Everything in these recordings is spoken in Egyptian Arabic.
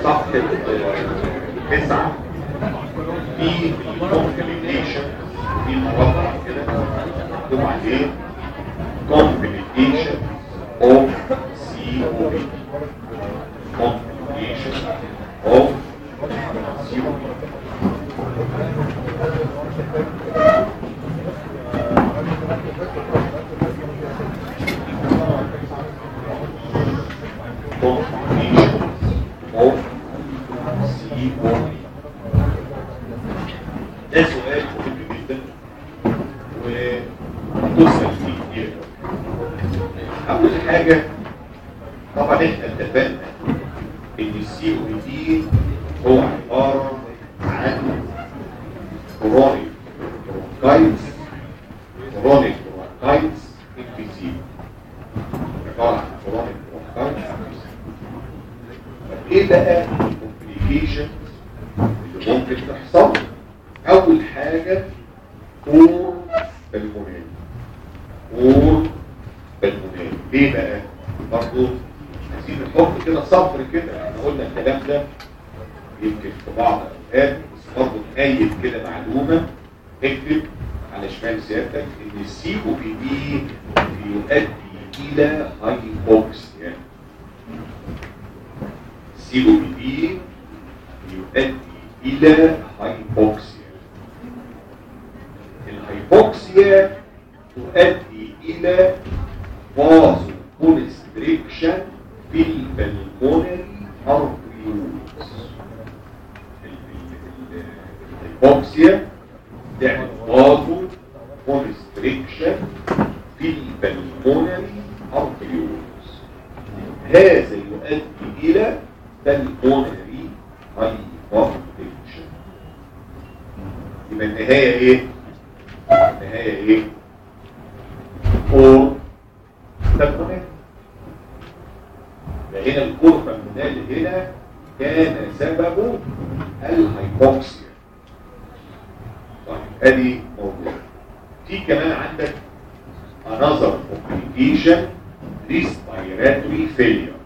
صفحة تسعة في complication في مربع كده مكتوب عليه complication of COPD complication of COPD complication of COPD ده سؤال مهم جدا وتسأل فيه كتير أول حاجة طبعا احنا اتفقنا ان السي او دي هو عبارة عن كرونيك برونكايتس كرونيك برونكايتس انفيزيم عبارة عن كرونيك برونكايتس طب ايه بقى الكومبليكيشنز اللي ممكن تحصل اول حاجة كور بالمونال كور بالمونال ليه بقى برضو عايزين نحط كده صفر كده احنا قلنا الكلام ده يمكن في بعض الاوقات بس برضو نقيد كده معلومة اكتب على شمال سيادتك ان السي او بي دي يؤدي الى هايبوكسيا السي او بي دي يؤدي الى هايبوكسيا الهايبوكسيا تؤدي الى فازو كونستريكشن في البلمونري ارتريولز الهايبوكسيا تعمل فازو كونستريكشن في البلمونري ارتريولز هذا يؤدي الى بلمونري هايبوكسيا يبقى النهاية ايه النهاية ايه كور بالمونال هنا الكور بالمونال هنا كان سببه الهايبوكسيا طيب ادي موضوع في كمان عندك another complication respiratory failure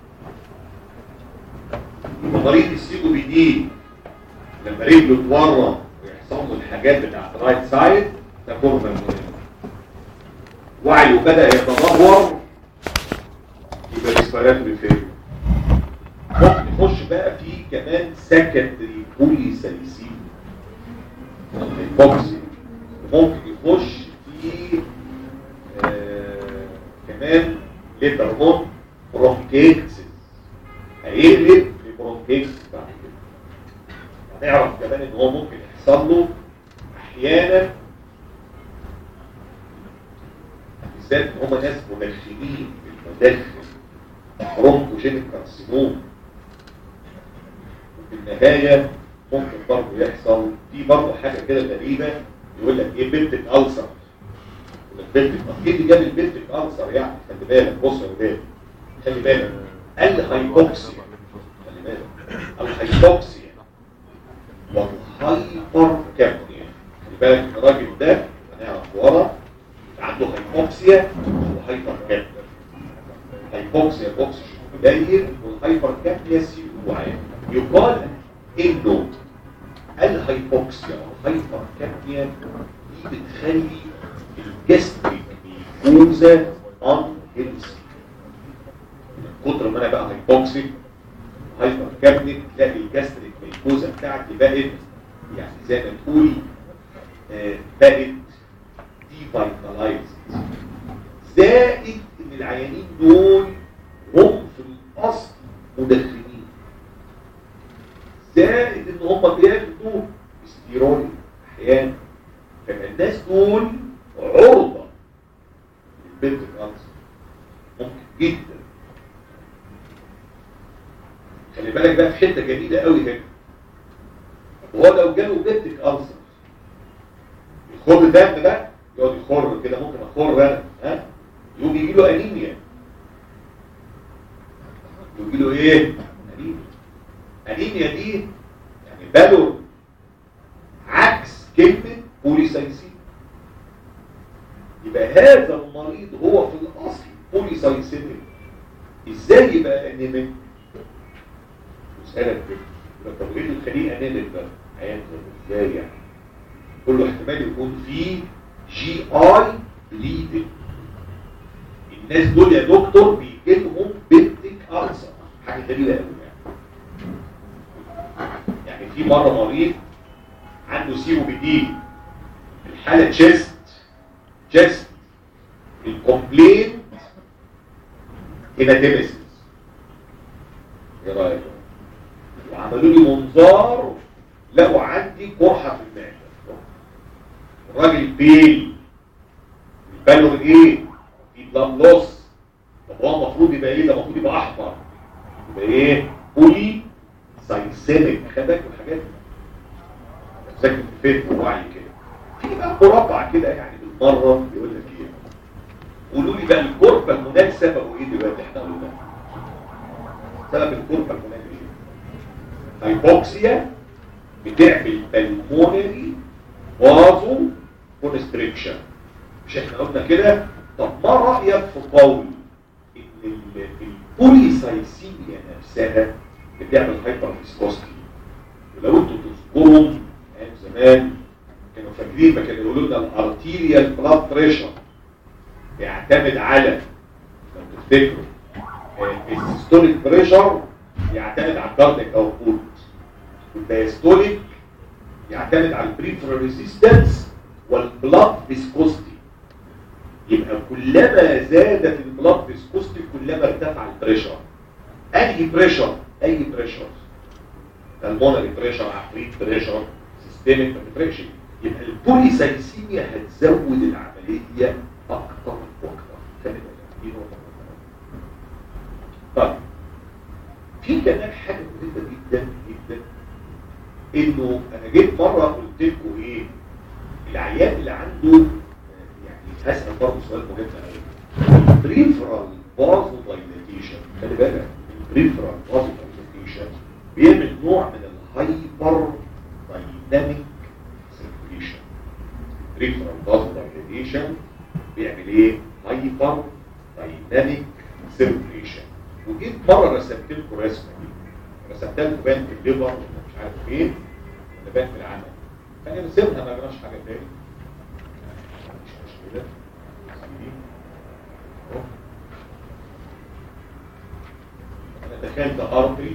يبقى مريض السي او بي دي لما رجله تورم ويحصل له الحاجات بتاعت رايت سايد ده كوربا المهم وعيه بدأ يتدهور يبقى ريسبيراتوري فيل ممكن يخش بقى في كمان سكندري بولي ساليسين البوكسي ممكن يخش في آه كمان ليتر اون برونكيتس هيقلب لبرونكيتس بعد كده هنعرف كمان ان هو ممكن يحصل له احيانا بالذات ان هم ناس مدخنين بالمدخن برونكوجينيك كارسينوم وفي النهايه ممكن برضه يحصل في برضه حاجه كده غريبه يقول لك ايه بنتك ألسر البنتك ايه اللي جاب البنتك ألسر يعني خلي بالك بص يا ولاد خلي بالك الهايبوكسيا خلي بالك الهايبوكسيا والهايبر كابنيا خلي بالك الراجل ده هنعرف ورا عنده هايبوكسيا وهايبر كابنيا هايبوكسيا بوكسي قليل والهايبر كابنيا سي عالي يقال انه الهايبوكسيا والهايبر كابنيا دي بتخلي الجستريك ميكوزا ان هيلثي من كتر ما انا بقى هايبوكسيك هايبر كابنيك تلاقي الجستريك ميكوزا بتاعتي بقت يعني زي ما تقولي آه بقت ديفايتالايزد زائد ان العيانين دول هم في الاصل مدخنين زائد ان هم بياخدوا ستيرويد احيانا فالناس دول عرضه للبنت الكانسر ممكن جدا خلي بالك بقى في حته جميله قوي هنا هو لو جاله بنت كانسر يخر دم ده يقعد يخر كده ممكن اخر انا ها يقوم يجي له انيميا يجي له ايه انيميا انيميا دي يعني بالون عكس كلمه بوليسايسين يبقى هذا المريض هو في الاصل بوليسايسيميك ازاي يبقى انيميك اسالك كده طب ايه الخليقه نمت بقى هينزل ازاي يعني كله احتمال يكون في جي اي بليدنج الناس دول يا دكتور بيجي لهم بيبتيك ألسر حاجه غريبه قوي يعني يعني في مره مريض عنده سي او بي دي الحاله تشيست تشيست الكومبلين هيماتيمسيس ايه رايك وعملوا لي منظار لقوا عندي قرحه في المعده الراجل بيل البالور ايه في بلاد لوس طب هو المفروض يبقى ايه ده المفروض يبقى احمر يبقى ايه بولي سايسيميك خد بالك من الحاجات دي ساكن في فين وعي كده في بقى مربع كده يعني بالمره بيقول لك ايه قولوا لي بقى الكربه المنال سببه ايه دلوقتي احنا قلنا سبب الكربه المنال ايه هايبوكسيا بتعمل بالمونري وازو كونستريكشن مش احنا قلنا كده طب ما رايك في قول ان البوليسايسيميا نفسها بتعمل هايبر فيسكوستي ولو انتوا تذكروا ايام زمان كانوا فاكرين ما كانوا يقولوا لنا الارتيريال بلاد بريشر بيعتمد على لو تفتكروا السيستوليك بريشر يعتمد على الكارديك اوتبوت والدايستوليك يعتمد على البريفرال ريزيستنس والبلاد فيسكوستي يبقى كلما زادت البلاد فيسكوستي كلما ارتفع البريشر انهي بريشر اي بريشر المونري بريشر عفريت بريشر سيستميك ما بتفرقش يبقى البوليسايسيميا هتزود العمليه اكتر واكتر خلي بالك دي نقطه طيب في كمان حاجه مهمه جدا جدا انه انا جيت مره قلت لكم ايه العيان اللي عنده يعني هسال برضه سؤال مهم قوي بريفرال بازو دايليتيشن خلي بالك البريفرال بازو دايليتيشن بيعمل نوع من الهايبر دايناميك سيركيليشن بريفرال بازو دايليتيشن بيعمل ايه هايبر دايناميك سيركيليشن وجيت مره رسمت لكم رسمه دي رسمتها لكم بان في الليفر ولا مش عارف ايه ولا بان في العمل فانا رسمها ما جراش حاجه تاني مش مشكله انا دخلت ارضي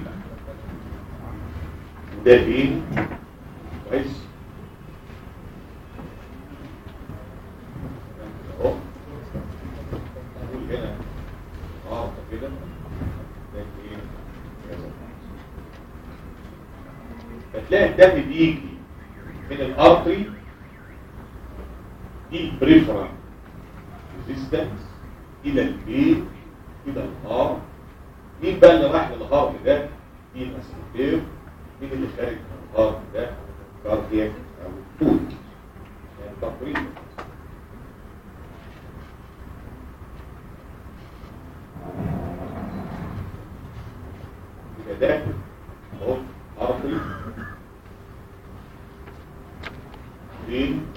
وده فين كويس اهو اقول هنا اه كده ده فين كذا فتلاقي الدم بيجي من الارتري دي بريفرال ريزيستنس الى البيت الى الهارت مين بقى اللي راح للهارت ده مين اسمه مين اللي خارج من الهارت ده كاردياك او توت يعني تقريبا يبقى ده اهو ارتري فين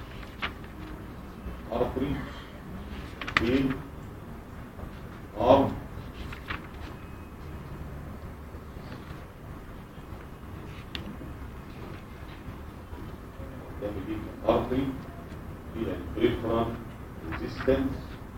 ارتري فين ارم ده بيجيب ارتري فيها البريفرال ريزيستنس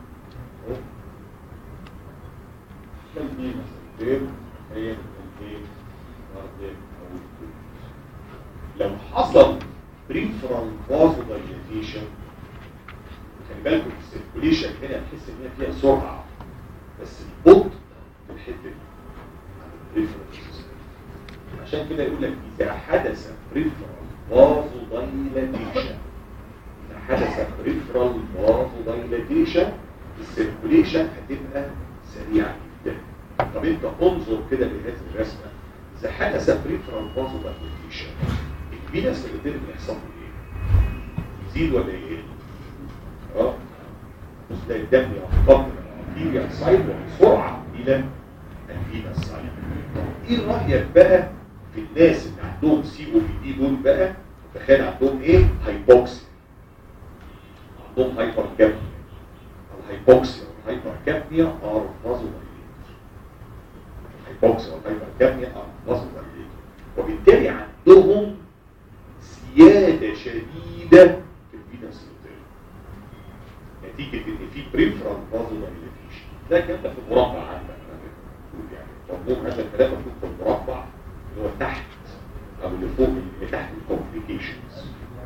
ده دي مثلا غير هي الايه كاردياك او الكوت. لو حصل بريفرال فازو دايليتيشن خلي بالكم السيركوليشن هنا تحس ان هي فيها سرعه بس البطء في الحته دي بريفرال عشان كده يقول لك اذا حدث بريفرال فازو دايليتيشن اذا حدث بريفرال فازو دايليتيشن السيركوليشن هتبقى سريعه جدا طب انت انظر كده لهذه الرسمه اذا حدث بريفرال فازو دايليتيشن الفينس اللي بيحصل له ايه؟ يزيد ولا يقل؟ اه بص تلاقي الدم ينتقل من الارتيريا سايد وبسرعه الى الفينا سايد طب ايه رايك بقى في الناس اللي عندهم سي او بي دي دول بقى تخيل عندهم ايه؟ هايبوكسيا عندهم هايبر كابنيا الهايبوكسيا والهايبر كابنيا ار فازو هايبوكسيا والهايبر كابنيا ار فازو وبالتالي عندهم زياده شديده في الفينس ريتيرن نتيجه ان في بريفرال فازو دايليتيشن ده الكلام ده في المربع عندك يعني مضمون هذا الكلام مكتوب في المربع اللي هو تحت او اللي فوق اللي تحت الكومبليكيشنز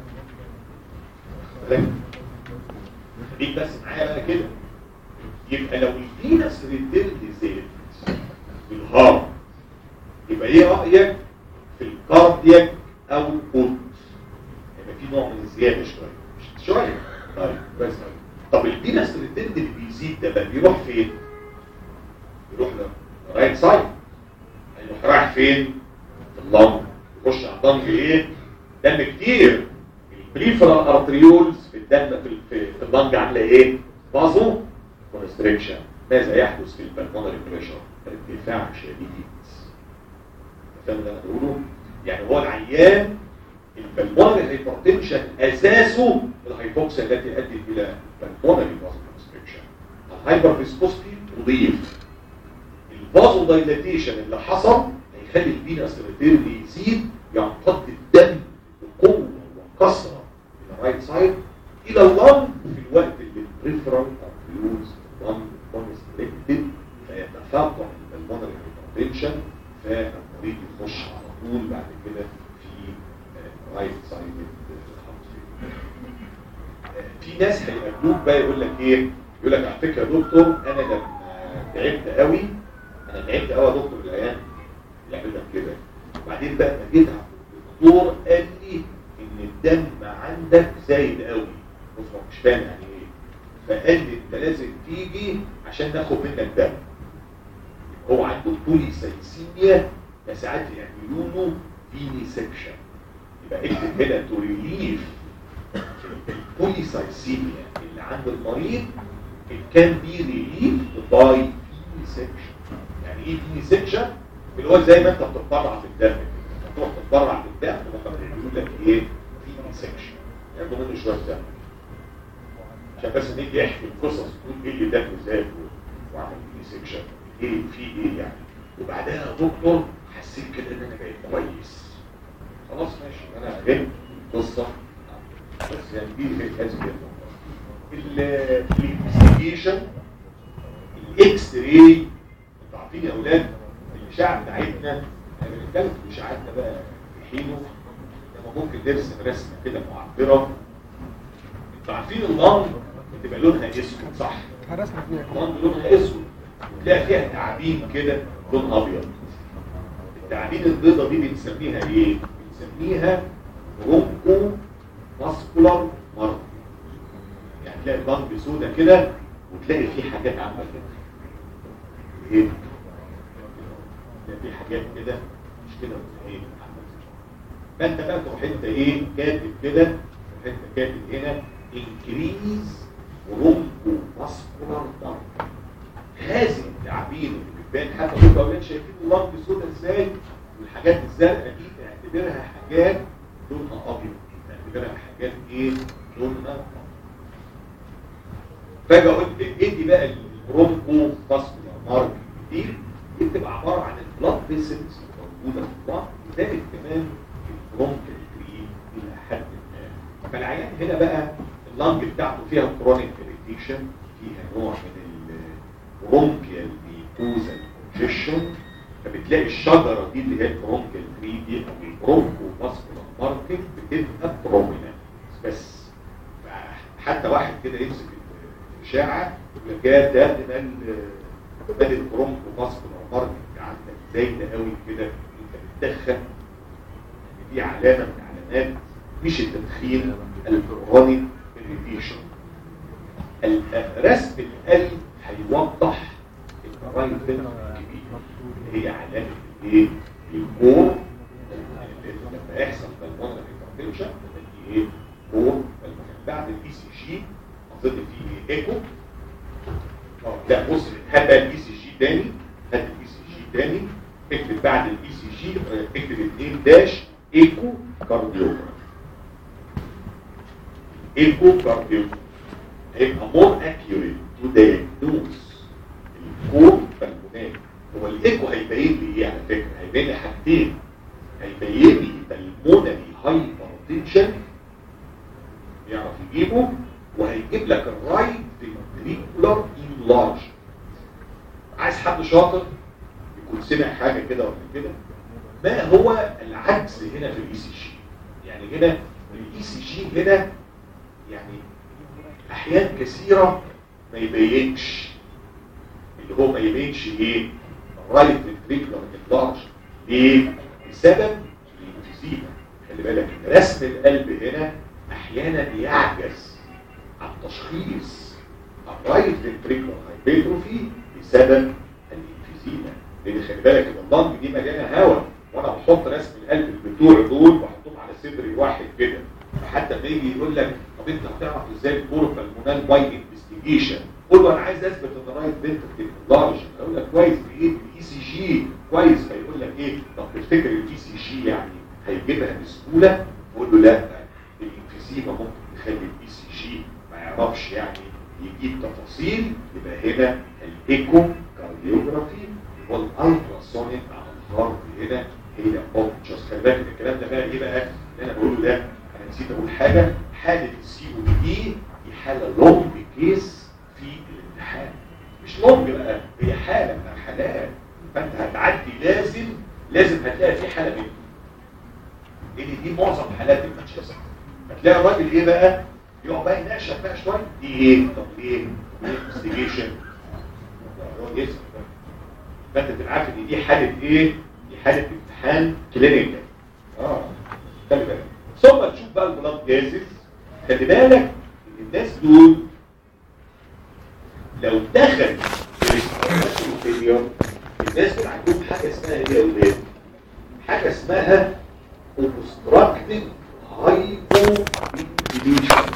خليك بس معايا بقى كده يبقى لو الفينس ريتيرن زاد بالهارت يبقى ايه رايك في الكاردياك او البوت يبقى في نوع من الزياده شويه مش شويه طيب بس طب الفينس ريتيرن اللي بيزيد ده بقى بيروح فين يروح رايت سايد هيروح رايح فين في اللنج يخش على اللنج ايه دم كتير البريفرال ارتريولز في الدم في في, في اللنج عامله ايه بازو كونستريكشن ماذا يحدث في البلمونري بريشر ارتفاع شديد فاهم اللي انا بقوله يعني هو العيان البلمونري هايبرتنشن اساسه الهايبوكسيا التي ادت الى بالمونري بازو كونستريكشن الهايبر فيسكوستي تضيف الفازو دايلاتيشن اللي حصل هيخلي الفينس ريتيرن يزيد يمتد الدم بقوه وكثره من الرايت سايد الى اللنج في الوقت اللي البريفرال ارتريولز اللنج كونستريكتد فيتفاقم البلمونري هايبرتنشن فالمريض يخش على طول بعد كده في رايت سايد في ناس هيقابلوك بقى يقول لك ايه يقول لك على فكره يا دكتور انا لما تعبت قوي انا تعبت قوي يا دكتور العيان يعمل لك كده وبعدين بقى ما جيت الدكتور قال لي ان الدم عندك زايد قوي بص هو مش فاهم يعني ايه فقال لي انت لازم تيجي عشان ناخد منك دم هو عنده بوليسايسيميا ساعات يعملوا له فيني سكشن يبقى اكتب هنا تو ريليف البوليسايسيميا اللي عند المريض it can be relieved by فيني سكشن يعني ايه فيني سكشن اللي هو زي ما انت بتتبرع في الدم تروح تتبرع في الدم وهم بيقولوا لك ايه فيني سكشن ياخدوا منه شويه دم عشان بس نيجي يحكي القصص تقول ايه اللي دم زاد وعمل فيني سكشن ايه في ايه يعني وبعدها يا دكتور حسيت كده ان انا بقيت كويس خلاص ماشي انا فهمت القصه بس يعني دي في هذه الانفستيجيشن الاكس راي انتوا عارفين يا اولاد الاشعه بتاعتنا احنا بنتكلم في اشاعاتنا بقى في حينه لما ممكن نرسم رسمه كده معبره انتوا عارفين اللنج بتبقى لونها اسود صح؟ هرسنا فيها اللنج لونها اسود وتلاقي فيها تعابين كده لون ابيض التعابين البيضة دي بنسميها ايه بنسميها برونكو ماسكولار مرض يعني تلاقي اللنج سودة كده وتلاقي فيه حاجات عامله كده ايه تلاقي فيه حاجات كده مش كده ولا ايه عامله كده فانت بقى تروح انت ايه كاتب كده تروح انت كاتب هنا انكريز برونكو ماسكولار مرض هذه التعابين اللي بتبان حتى انتوا اولاد شايفين اللنج سودا ازاي والحاجات الزرقاء دي اعتبرها حاجات لونها ابيض اعتبرها حاجات ايه لونها ابيض فاجي اقول ادي بقى البرونكو فاسكولار مارك دي دي بتبقى عباره عن البلاد فيسلز الموجوده في البلاد زائد كمان البرونكال كريم الى حد ما فالعيان هنا بقى اللنج بتاعته فيها كرونيك اريتيشن فيها نوع من برونكيال ميكوزا كونجيشن فبتلاقي الشجرة دي اللي هي البرونكيال تري دي او البرونكو ماسكولار ماركت بتبقى بروميننت بس حتى واحد كده يمسك الاشاعة يقول لك يا ده ده ده البرونكو ماسكولار ماركت عندك زايدة قوي كده انت بتدخن دي علامة من علامات مش التدخين الكرونيك اريتيشن رسم القلب هيوضح الرايت فينتر الكبير اللي هي علامه الايه الكور لما يحصل بالمونر هايبرتنشن تبقى ايه كور بعد الاي سي جي اظن في ايكو اه لا بص هات بقى الاي سي جي تاني هات الاي سي جي تاني اكتب بعد الاي سي جي اكتب 2 داش ايكو كارديوجرام ايكو كارديوجرام هيبقى مور اكيوريت تو دايجنوز الكور بالمونات هو الايكو هيبين لي ايه على فكره هيبين لي حاجتين هيبين لي بالمونري هايبرتنشن يعرف يجيبه وهيجيب لك الرايت فينتريكولار انلارج عايز حد شاطر يكون سمع حاجه كده ولا كده ما هو العكس هنا في الاي سي جي يعني هنا الاي سي جي هنا يعني احيان كثيره ما يبينش اللي هو ما يبينش ايه الرايت فينتريكولار انلارج ليه بسبب الانفيزيما خلي بالك ان رسم القلب هنا احيانا يعجز عن تشخيص الرايت فينتريكولار هايبرتروفي بسبب الانفيزيما لان خلي بالك ان اللنج دي مليانه هواء وانا بحط رسم القلب بتوع دول بحطهم على صدري واحد كده فحتى لما يجي يقول لك طب انت هتعرف ازاي الكورب المونال باي انفستيجيشن قول له انا عايز اثبت ان الرايت فينتريكل لارج اقول لك كويس بايه الاي سي جي كويس فيقول لك ايه طب تفتكر الاي سي جي يعني هيجيبها بسهوله قول له لا الانفيزيما ممكن تخلي الاي سي جي ما يعرفش يعني يجيب تفاصيل يبقى هنا الايكو كارديوجرافي والالترا سونيك على الهارت هنا هي اوبجكت خلي بالك الكلام ده بقى ايه بقى اللي انا بقوله ده انا نسيت اقول حاجه حاله السي او دي دي حاله لونج كيس في الامتحان مش لونج بقى هي حاله من الحالات فانت هتعدي لازم لازم هتلاقي في حاله منهم لان دي معظم حالات المانشستر هتلاقي الراجل ايه بقى يقعد بقى يناقشك بقى شويه دي ايه طب ليه انفستيجيشن يقعد يسال فانت تبقى عارف ان دي حاله ايه دي حاله امتحان كلينيكال اه خلي بالك ثم تشوف بقى البلاد جازز خلي بالك ان الناس دول لو دخل في الناس دول عندهم حاجه اسمها ايه يا ولاد حاجه اسمها obstructive hypoventilation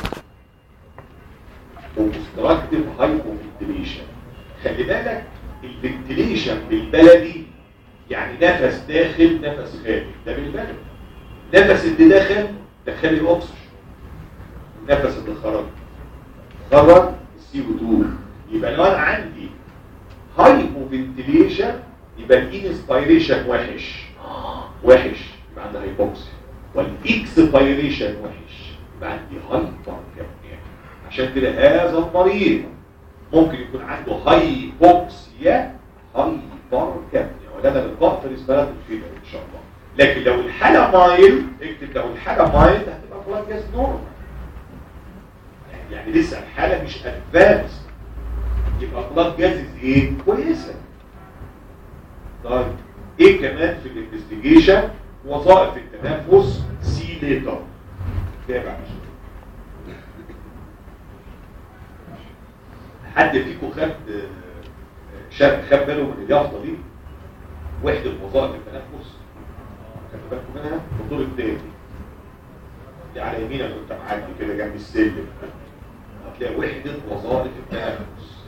obstructive hypoventilation خلي بالك الفنتليشن بالبلدي يعني نفس داخل نفس خارج ده بالبلدي نفس اللي داخل دخل الاكسجين النفس اللي خرج خرج السي او 2 يبقى لو انا عندي هايبوفنتليشن يبقى الانسبيريشن وحش وحش يبقى عندي هايبوكسيا والاكسبيريشن وحش يبقى عندي هايبر عشان كده هذا المريض ممكن يكون عنده هايبوكسيا هايبر كابنيا ولنا لقاء في الاسبرات الفيدر ان شاء الله لكن لو الحالة مايل اكتب لو الحالة مايل هتبقى بلاد جاز نورمال يعني لسه الحالة مش ادفانس يبقى بلاد جاز ايه كويسة طيب ايه كمان في الانفستيجيشن وظائف التنفس سي ليتر تابع مش حد فيكم خد شاب خد باله من اليافطه دي وحده وظائف التنفس خدوا بالكم منها الدور الثاني دي على يمينك وانت معدي كده جنب السلم هتلاقي وحده وظائف التنفس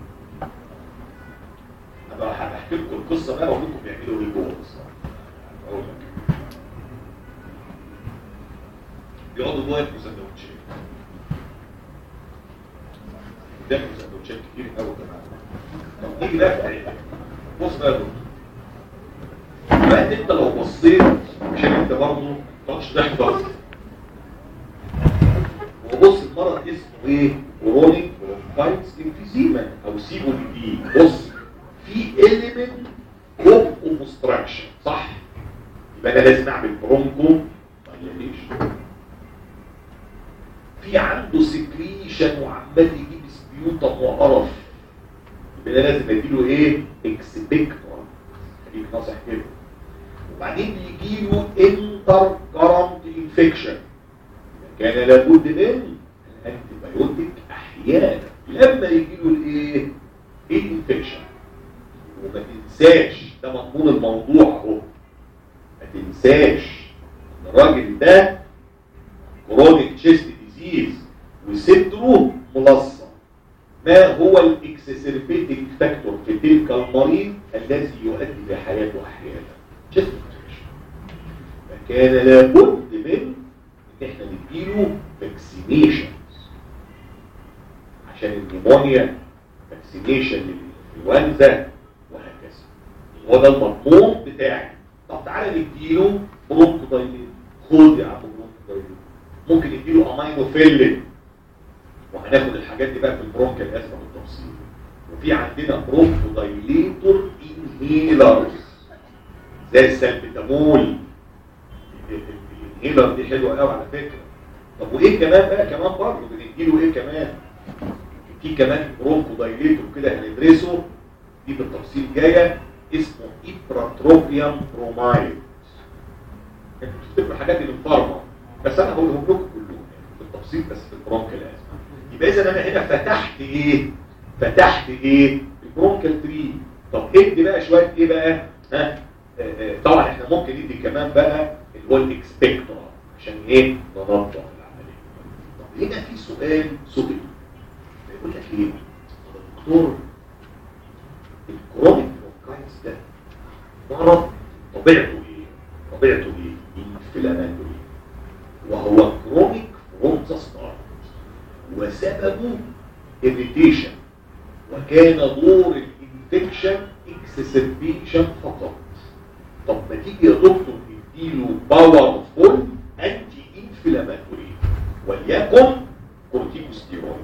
انا راح احكي لكم القصه بقى واقول لكم بيعملوا ايه جوه اقول لك بيقعدوا جوه ياكلوا سندوتشات بياكلوا سندوتشات كتير قوي كمان طب نيجي بقى في بص بقى يا دكتور بقى انت لو بصيت عشان انت برضه ما تحفظ وبص المرض اسمه ايه كرونيك برونكايتس انفيزيما او سيبو دي بص في اليمنت اوف اوبستراكشن صح يبقى انا لازم اعمل برونكو دايليشن في عنده سكريشن وعمال يجيب سبيوتم وقرف يبقى انا لازم اديله ايه اكسبكتور خليك ناصح كده وبعدين بيجي له انتر كرنت انفكشن كان لابد من الانتي بايوتيك احيانا لما يجي له الايه الانفكشن وما تنساش ده مضمون الموضوع اهو ما تنساش ان الراجل ده كرونيك تشيست ديزيز وصدره ملصم ما هو الاكسسربيتنج فاكتور في تلك المريض الذي يؤدي بحياته احيانا تشيست فكان لابد من ان احنا نديله فاكسينيشنز عشان النيمونيا فاكسينيشن للانفلونزا وهكذا هو ده المضمون بتاعي طب طب تعالى نديله برونكو دايليت خد يا عم برونكو دايليت ممكن نديله امينو فيلين وهناخد الحاجات دي بقى في البرونكال ازمه بالتفصيل وفي عندنا برونكو دايليتور انهيلرز زي السلبتامول الانهيلر دي حلوه قوي على فكره طب وايه كمان بقى كمان برضه بنديله ايه كمان في كمان برونكو دايليتور كده هندرسه دي بالتفصيل جايه اسمه ايبراتروبيوم برومايد انتوا بتفتكروا الحاجات دي من فارما بس انا هقولهم لكم كلهم بالتفصيل بس في البرونكال ازمه يبقى اذا انا هنا فتحت ايه فتحت ايه البرونكال تري طب ادي بقى شويه ايه بقى ها طبعا احنا ممكن ندي كمان بقى اللي هو الاكسبكتور عشان ايه ننظم العمليه طب هنا في سؤال سؤال بيقول لك ايه دكتور الكرونيك برونكايتس ده مرض طبيعته ايه طبيعته ايه انفلاماتوري وهو كرونيك فروم ستارت وسببه irritation وكان دور الانفكشن اكسسبيشن فقط طب ما تيجي يا دكتور نديله باور فول انتي انفلاماتوري وليكن كورتيكوستيرويد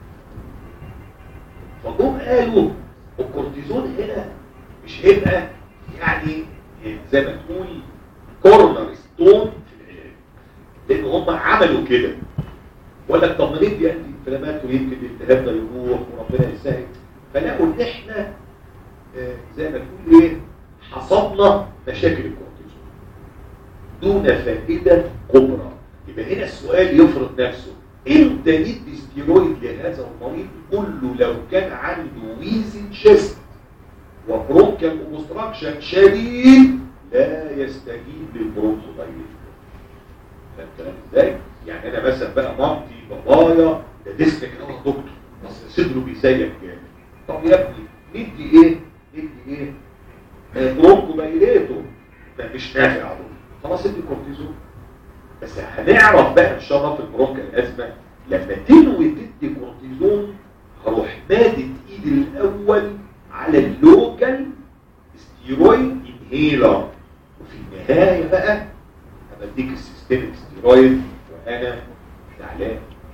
فجم قالوا الكورتيزون هنا مش هيبقى يعني زي ما تقول كورنر ستون في العلاج لان هم عملوا كده وقال لك طب ما ندي انتي انفلاماتوري يمكن الالتهاب ده يروح وربنا يسهل فلقوا ان احنا آه زي ما تقول ايه حصدنا مشاكل الكورتيزون دون فائده كبرى يبقى هنا السؤال يفرض نفسه امتى ندي ستيرويد لهذا المريض كله لو كان عنده ويزن شيست وبرونكال اوبستراكشن شديد لا يستجيب للبرونكودايليت فاهم الكلام ازاي؟ يعني انا مثلا بقى مامتي بابايا ده ديسك قوي يا دكتور بس صدره بيزيك جامد طب يا ابني ندي ايه؟ ندي ايه؟ آه برونكو بايليتو ده مش نافع دول خلاص ادي كورتيزون بس هنعرف بقى ان شاء الله في البرونكال الازمه لما تنوي تدي كورتيزون هروح مادد ايدي الاول على اللوكال ستيرويد انهيلر وفي النهايه بقى هبديك السيستميك ستيرويد وانا زعلان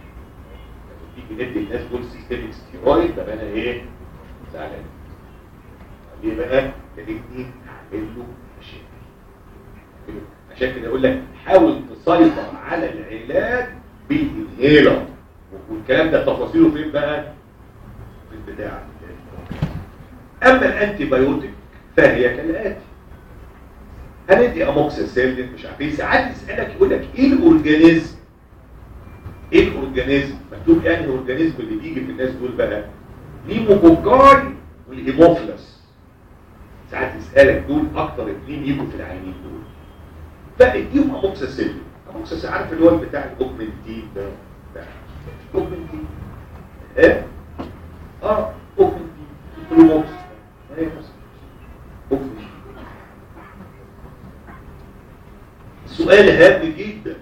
لما تيجي ندي الناس دول سيستميك ستيرويد طب انا ايه زعلان ليه بقى تلاقيني اعمل له مشاكل عشان كده اقول لك حاول تسيطر على العلاج بالانهيلر والكلام ده تفاصيله فين بقى في البتاع اما الانتي بايوتيك فهي كالاتي هندي اموكسيسيلين مش عارف ايه ساعات يسالك يقول لك ايه الاورجانيزم ايه الاورجانيزم مكتوب يعني الاورجانيزم اللي بيجي في الناس دول بقى نيموكوكاي والهيموفلس ساعات يسالك دول اكتر اثنين يجوا في العينين دول فاديهم اموكسيسيلين اموكسيسيلين عارف اللي هو بتاع الاوجمنتين ده بتاع الاوجمنتين ايه اه اوجمنتين البروموكس ايه بس اوجمنتين سؤال هام جدا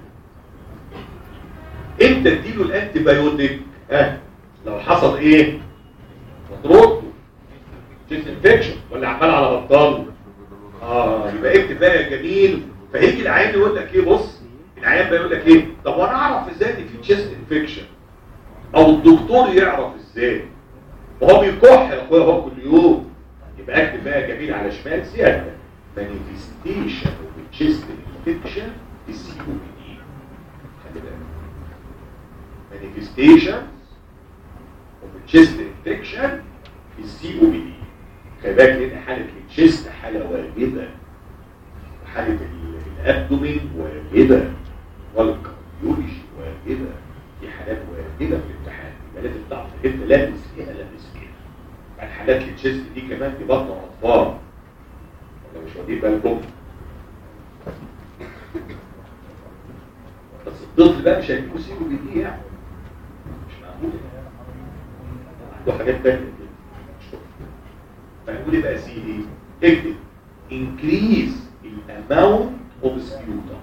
انت اديله الانتي بايوتيك ها لو حصل ايه مضروبته تشيست انفكشن ولا عمال على بطاله اه يبقى اكتب بقى يا جميل فيجي العيان يقول لك ايه بص العيان بقى يقول لك ايه طب وانا اعرف ازاي ان في تشيست انفكشن او الدكتور يعرف ازاي وهو بيكح يا اخويا هو كل يوم يبقى اكتب بقى يا جميل على شمال سيادة مانيفستيشن تشيست انفكشن السي او بي دي خلي بالك مانيفستيشن تشيست انفكشن السي او بي دي خلي بالك لان حاله التشيست حاله واجبه وحاله الابدومين واجبه والكارديولوجي واجبه دي حالات واجبه في الامتحان يبقى لازم تعرف انت لابس فيها لابس فيها بعد حالات التشيست دي كمان دي بطن اطفال ولا مش واخدين بالكم بس الطفل بقى مش هيجيبه سي او بي دي يعني مش معقول عنده حاجات تانية كده فنقول يبقى سي ايه اكتب increase الاماونت اوف سبيوتا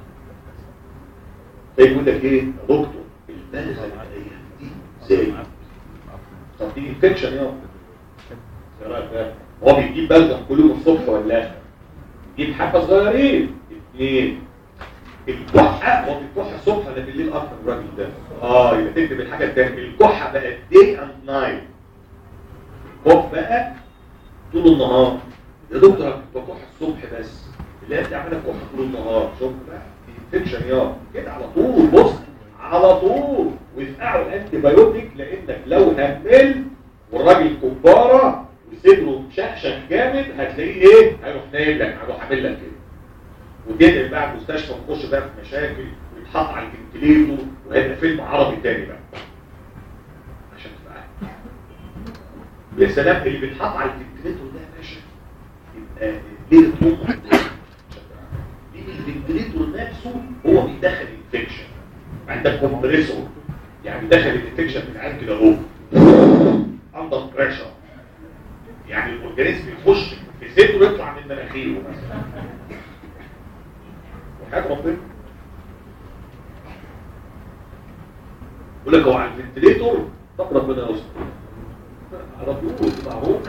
فيقول لك ايه يا دكتور البلغه الايام دي زي طب دي انفكشن يا هو بيجيب بلغم كل يوم الصبح ولا لا دي حبه صغيرين اثنين الكحه هو بيكح الصبح ولا بالليل اكتر الراجل ده اه يبقى تكتب الحاجه الثانيه الكحه بقت دي اند نايت كح بقى طول النهار يا دكتور انا كنت بكح الصبح بس اللي انت عامله كح طول النهار شوف بقى انفكشن يا كده على طول بص على طول ويفقعوا الانتي بايوتيك لانك لو همل والراجل كباره وصدره مشخشخ جامد هتلاقيه ايه هيروح نايم لك هيروح عامل لك كده وتنقل بقى المستشفى ونخش بقى في مشاكل ويتحط على الفنتليتور وهيبقى فيلم عربي تاني بقى عشان تبقى عارف يا سلام اللي بيتحط على الفنتليتور ده يا باشا يبقى ليله امه ليه الفنتليتور نفسه هو بيدخل انفكشن عندك كومبريسور يعني دخل الانفكشن من عند كده اهو اندر بريشر يعني الاورجانيزم يخش في صدره ويطلع من مناخيره مثلا وحياه ربنا يقول لك هو على الفنتليتور طب ربنا يستر على طول معروف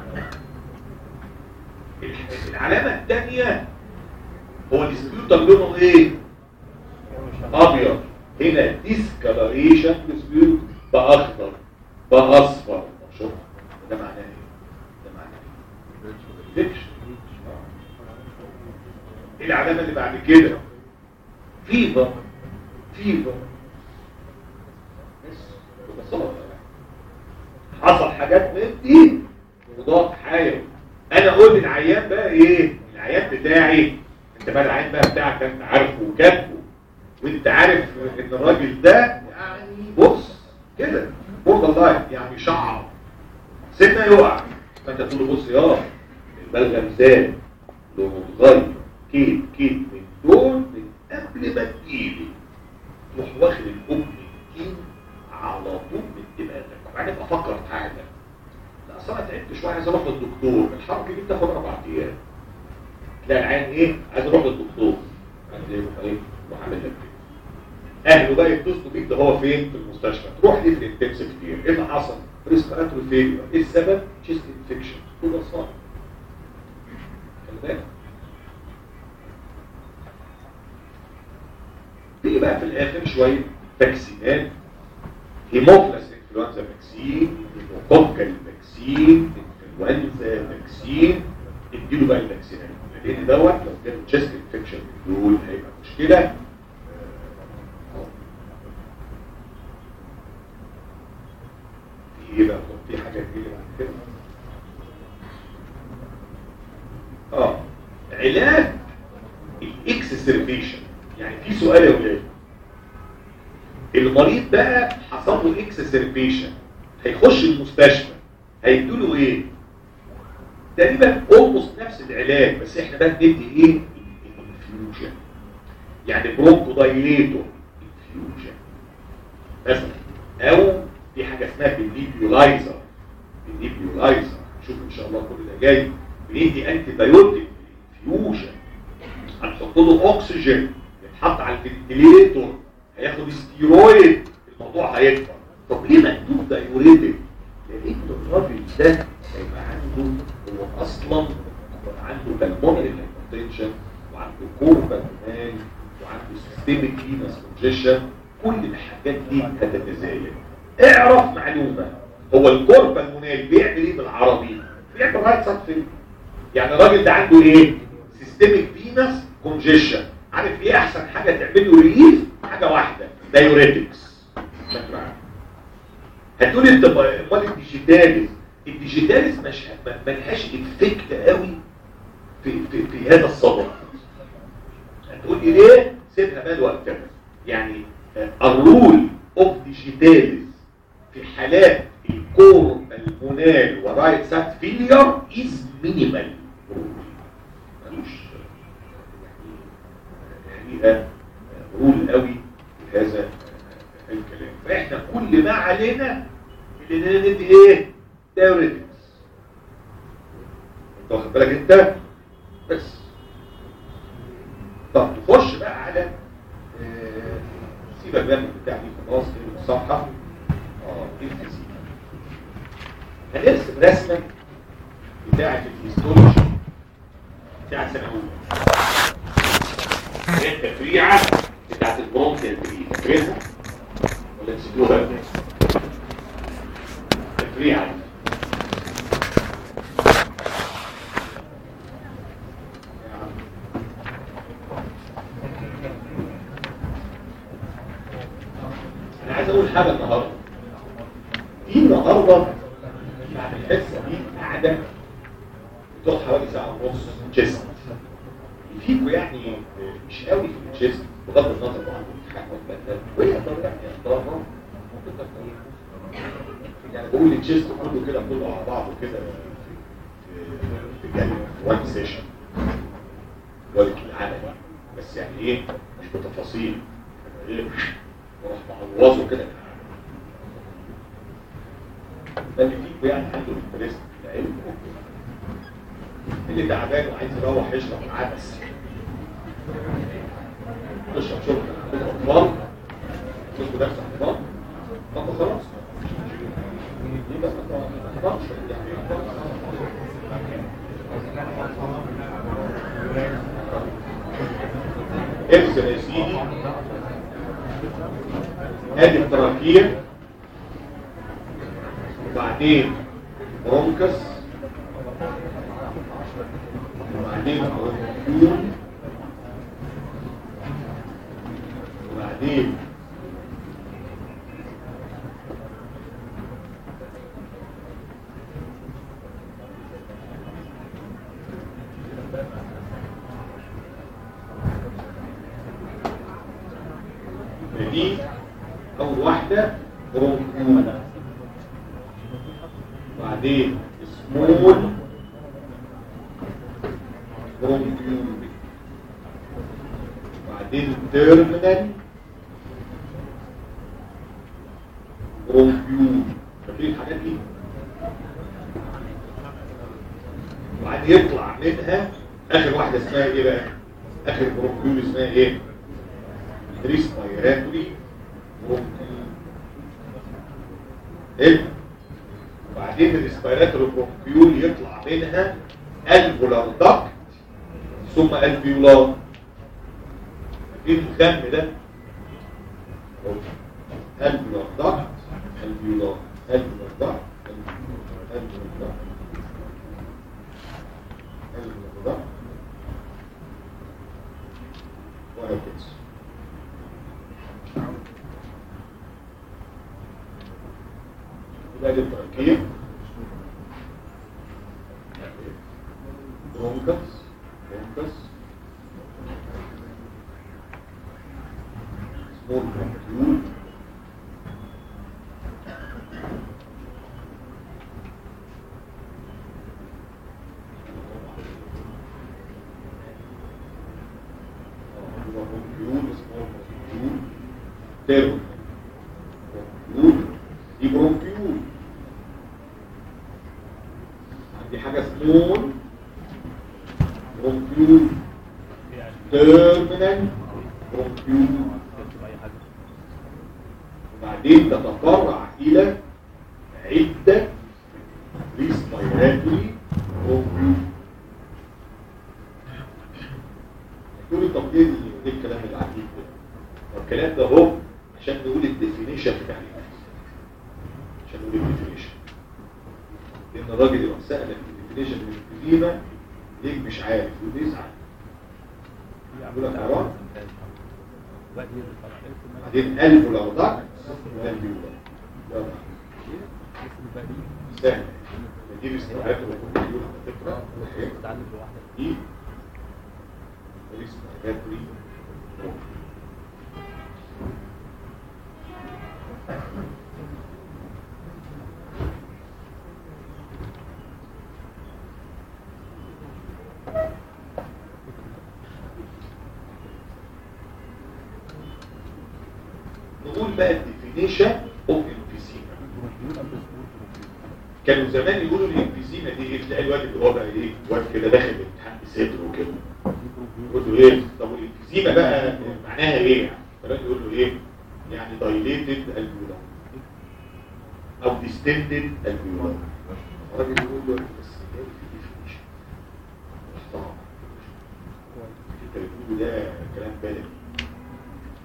العلامه الثانيه هو السبيوتر لونه ايه ابيض هنا ديسكالريشن ديسبيوت باخضر باصفر شوف ده معناه ايه ده معناه ايه فيكشن ايه العلامه اللي بعد كده فيفر فيفر بس ببساطه حصل حاجات من دي مضاد حيوي انا اقول للعيان بقى ايه العيان بتاعي انت بقى العيان بقى بتاعك انت عارفه وكاتبه وانت عارف ان الراجل ده يعني بص كده بورد لاين يعني شعر سنه يقع فانت تقول له بص يا البلغم زاد لونه اتغير كيت كيت من دول من قبل ما تجيلي تروح واخد الام الكين على طول من دماغك وبعدين افكر في حاجه لا اصل انا تعبت شويه عايز اروح للدكتور الحركه دي بتاخد اربع ايام تلاقي العين ايه عايز اروح للدكتور عايز يروح ايه يروح عامل لك كده اهله بقى يتصلوا بيك ده هو فين في المستشفى تروح ليه في الانتنسيف كتير ايه اللي حصل ريسبيراتوري فيلير ايه السبب تشيست انفكشن كده صار خلي بالك تيجي بقى في الاخر شويه فاكسينات هيموفلس انفلونزا فاكسين هيموكوكال فاكسين انفلونزا فاكسين اديله بقى الفاكسينات لان دوت لو كان تشيست انفكشن دول هيبقى مشكله في ايه بقى في حاجه تجيلي بعد كده اه علاج الاكسسربيشن يعني في سؤال يا ولاد المريض بقى حصل له اكسسربيشن هيخش المستشفى هيدوا له ايه تقريبا اولموست نفس العلاج بس احنا بقى بندي ايه الانفيوجن يعني برونكو دايليتور انفيوجن مثلا او في حاجه اسمها بالنيبيولايزر بالنيبيولايزر شوف ان شاء الله كل ده جاي بندي انتي بايوتيك انفيوجن هنحط له اكسجين يتحط على الفنتليتور هياخد ستيرويد الموضوع هيكبر طب ليه مكتوب دايوريتك لان الراجل ده هيبقى عنده هو اصلا عنده بالمونري هايبرتنشن وعنده كوربا كمان وعنده سيستميك فينس كونجيشن كل الحاجات دي هتتزايد اعرف معلومه هو الكوربا المونال بيعمل ايه بالعربي بيعمل رايت سايد فيلم يعني الراجل ده عنده ايه سيستميك فينس كونجيشن عارف ايه احسن حاجه تعمل له ريليف حاجه واحده دايوريتكس هتقول انت امال الديجيتاليز الديجيتاليز مش ملهاش افكت قوي في في, في هذا الصدد هتقول لي ليه سيبها بقى وقتها يعني الرول اوف ديجيتاليز في حالات الكور المونال ورايت سات فيلير از مينيمال ملوش حقيقه رول قوي في هذا الكلام فاحنا كل ما علينا اللي ندي ايه تيوريتكس انت واخد بالك انت بس طب تخش بقى على آه سيبك بقى من بتاع دي خلاص كده الصفحه اه دي الفيزيك هنرسم رسمه بتاعه الهيستولوجي بتاع سنه اولى التفريعه بتاعت البرونكيال دي فاكرينها ولا نسيتوها تفريعه انا عايز اقول حاجه النهارده في النهارده بعد الحصه دي قاعده بتقعد حوالي ساعه ونص جيست فيكوا يعني مش قوي في الجيست بغض النظر عن الامتحان والبدل وهي طبعا يعني اختار ممكن تختار يعني بقول الجيست كله كده كله على بعضه كده في في وان سيشن ولا العمل بس يعني ايه مش بتفاصيل ايه وراح معوضه كده ده اللي فيكوا يعني عنده الانترست في العلم اللي تعبان وعايز يروح يشرب عدس تشرب شرب اطفال تشرب درس اطفال طب خلاص يبقى ما تحضرش ارسل يا سيدي ادي التراكية وبعدين برونكس وبعدين برونكيول وبعدين دي أول واحدة برونكيول وبعدين سمول برونكيول وبعدين تيرمينال برونكيول فاكرين الحاجات دي وبعدين يطلع منها اخر واحده اسمها ايه بقى اخر برونكيول اسمها ايه ريسبيراتوري برونكيول ايه وبعدين الريسبيراتوري برونكيول يطلع منها الفولار داكت ثم الفيولار ايه الخم ده الفولار داكت الفيولار الفولار داكت الفولار داكت الفولار داكت وهكذا يبقى دي التركيب برونكس برونكس سمول برونكيول برونكيول سمول برونكيول تيرو برونكيول دي برونكيول عندي حاجة سمول برونكيول تيرمينال برونكيول وبعدين تتفرع إلى عدة ريسبيراتوري برونكيول تقول لي طب ايه ايه الكلام العجيب ده؟ طب الكلام ده هو عشان نقول الديفينيشن بتاع النفس عشان نقول الديفينيشن لان الراجل يبقى سألك الديفينيشن من القديمة ليك مش عارف وتزعل يقول لك حرام بعدين قلبه لو ضاق قلبه يلا سهل نجيب استوعاب الكمبيوتر على فكرة دي ريسبيراتوري نقول بقى الديفينيشن اوف امفيسيما كانوا زمان يقولوا الامفيسيما دي ايه تلاقي الواد اللي هو بقى ايه واد كده داخل الامتحان بصدره كده يقول له ايه طب والامفيسيما بقى معناها ايه يعني فالراجل يقول له ايه يعني دايليتد الفيولار او ديستندد الفيولار الراجل يقول له بس ده في ديفينيشن محترم انت بتقوله ده كلام بالغ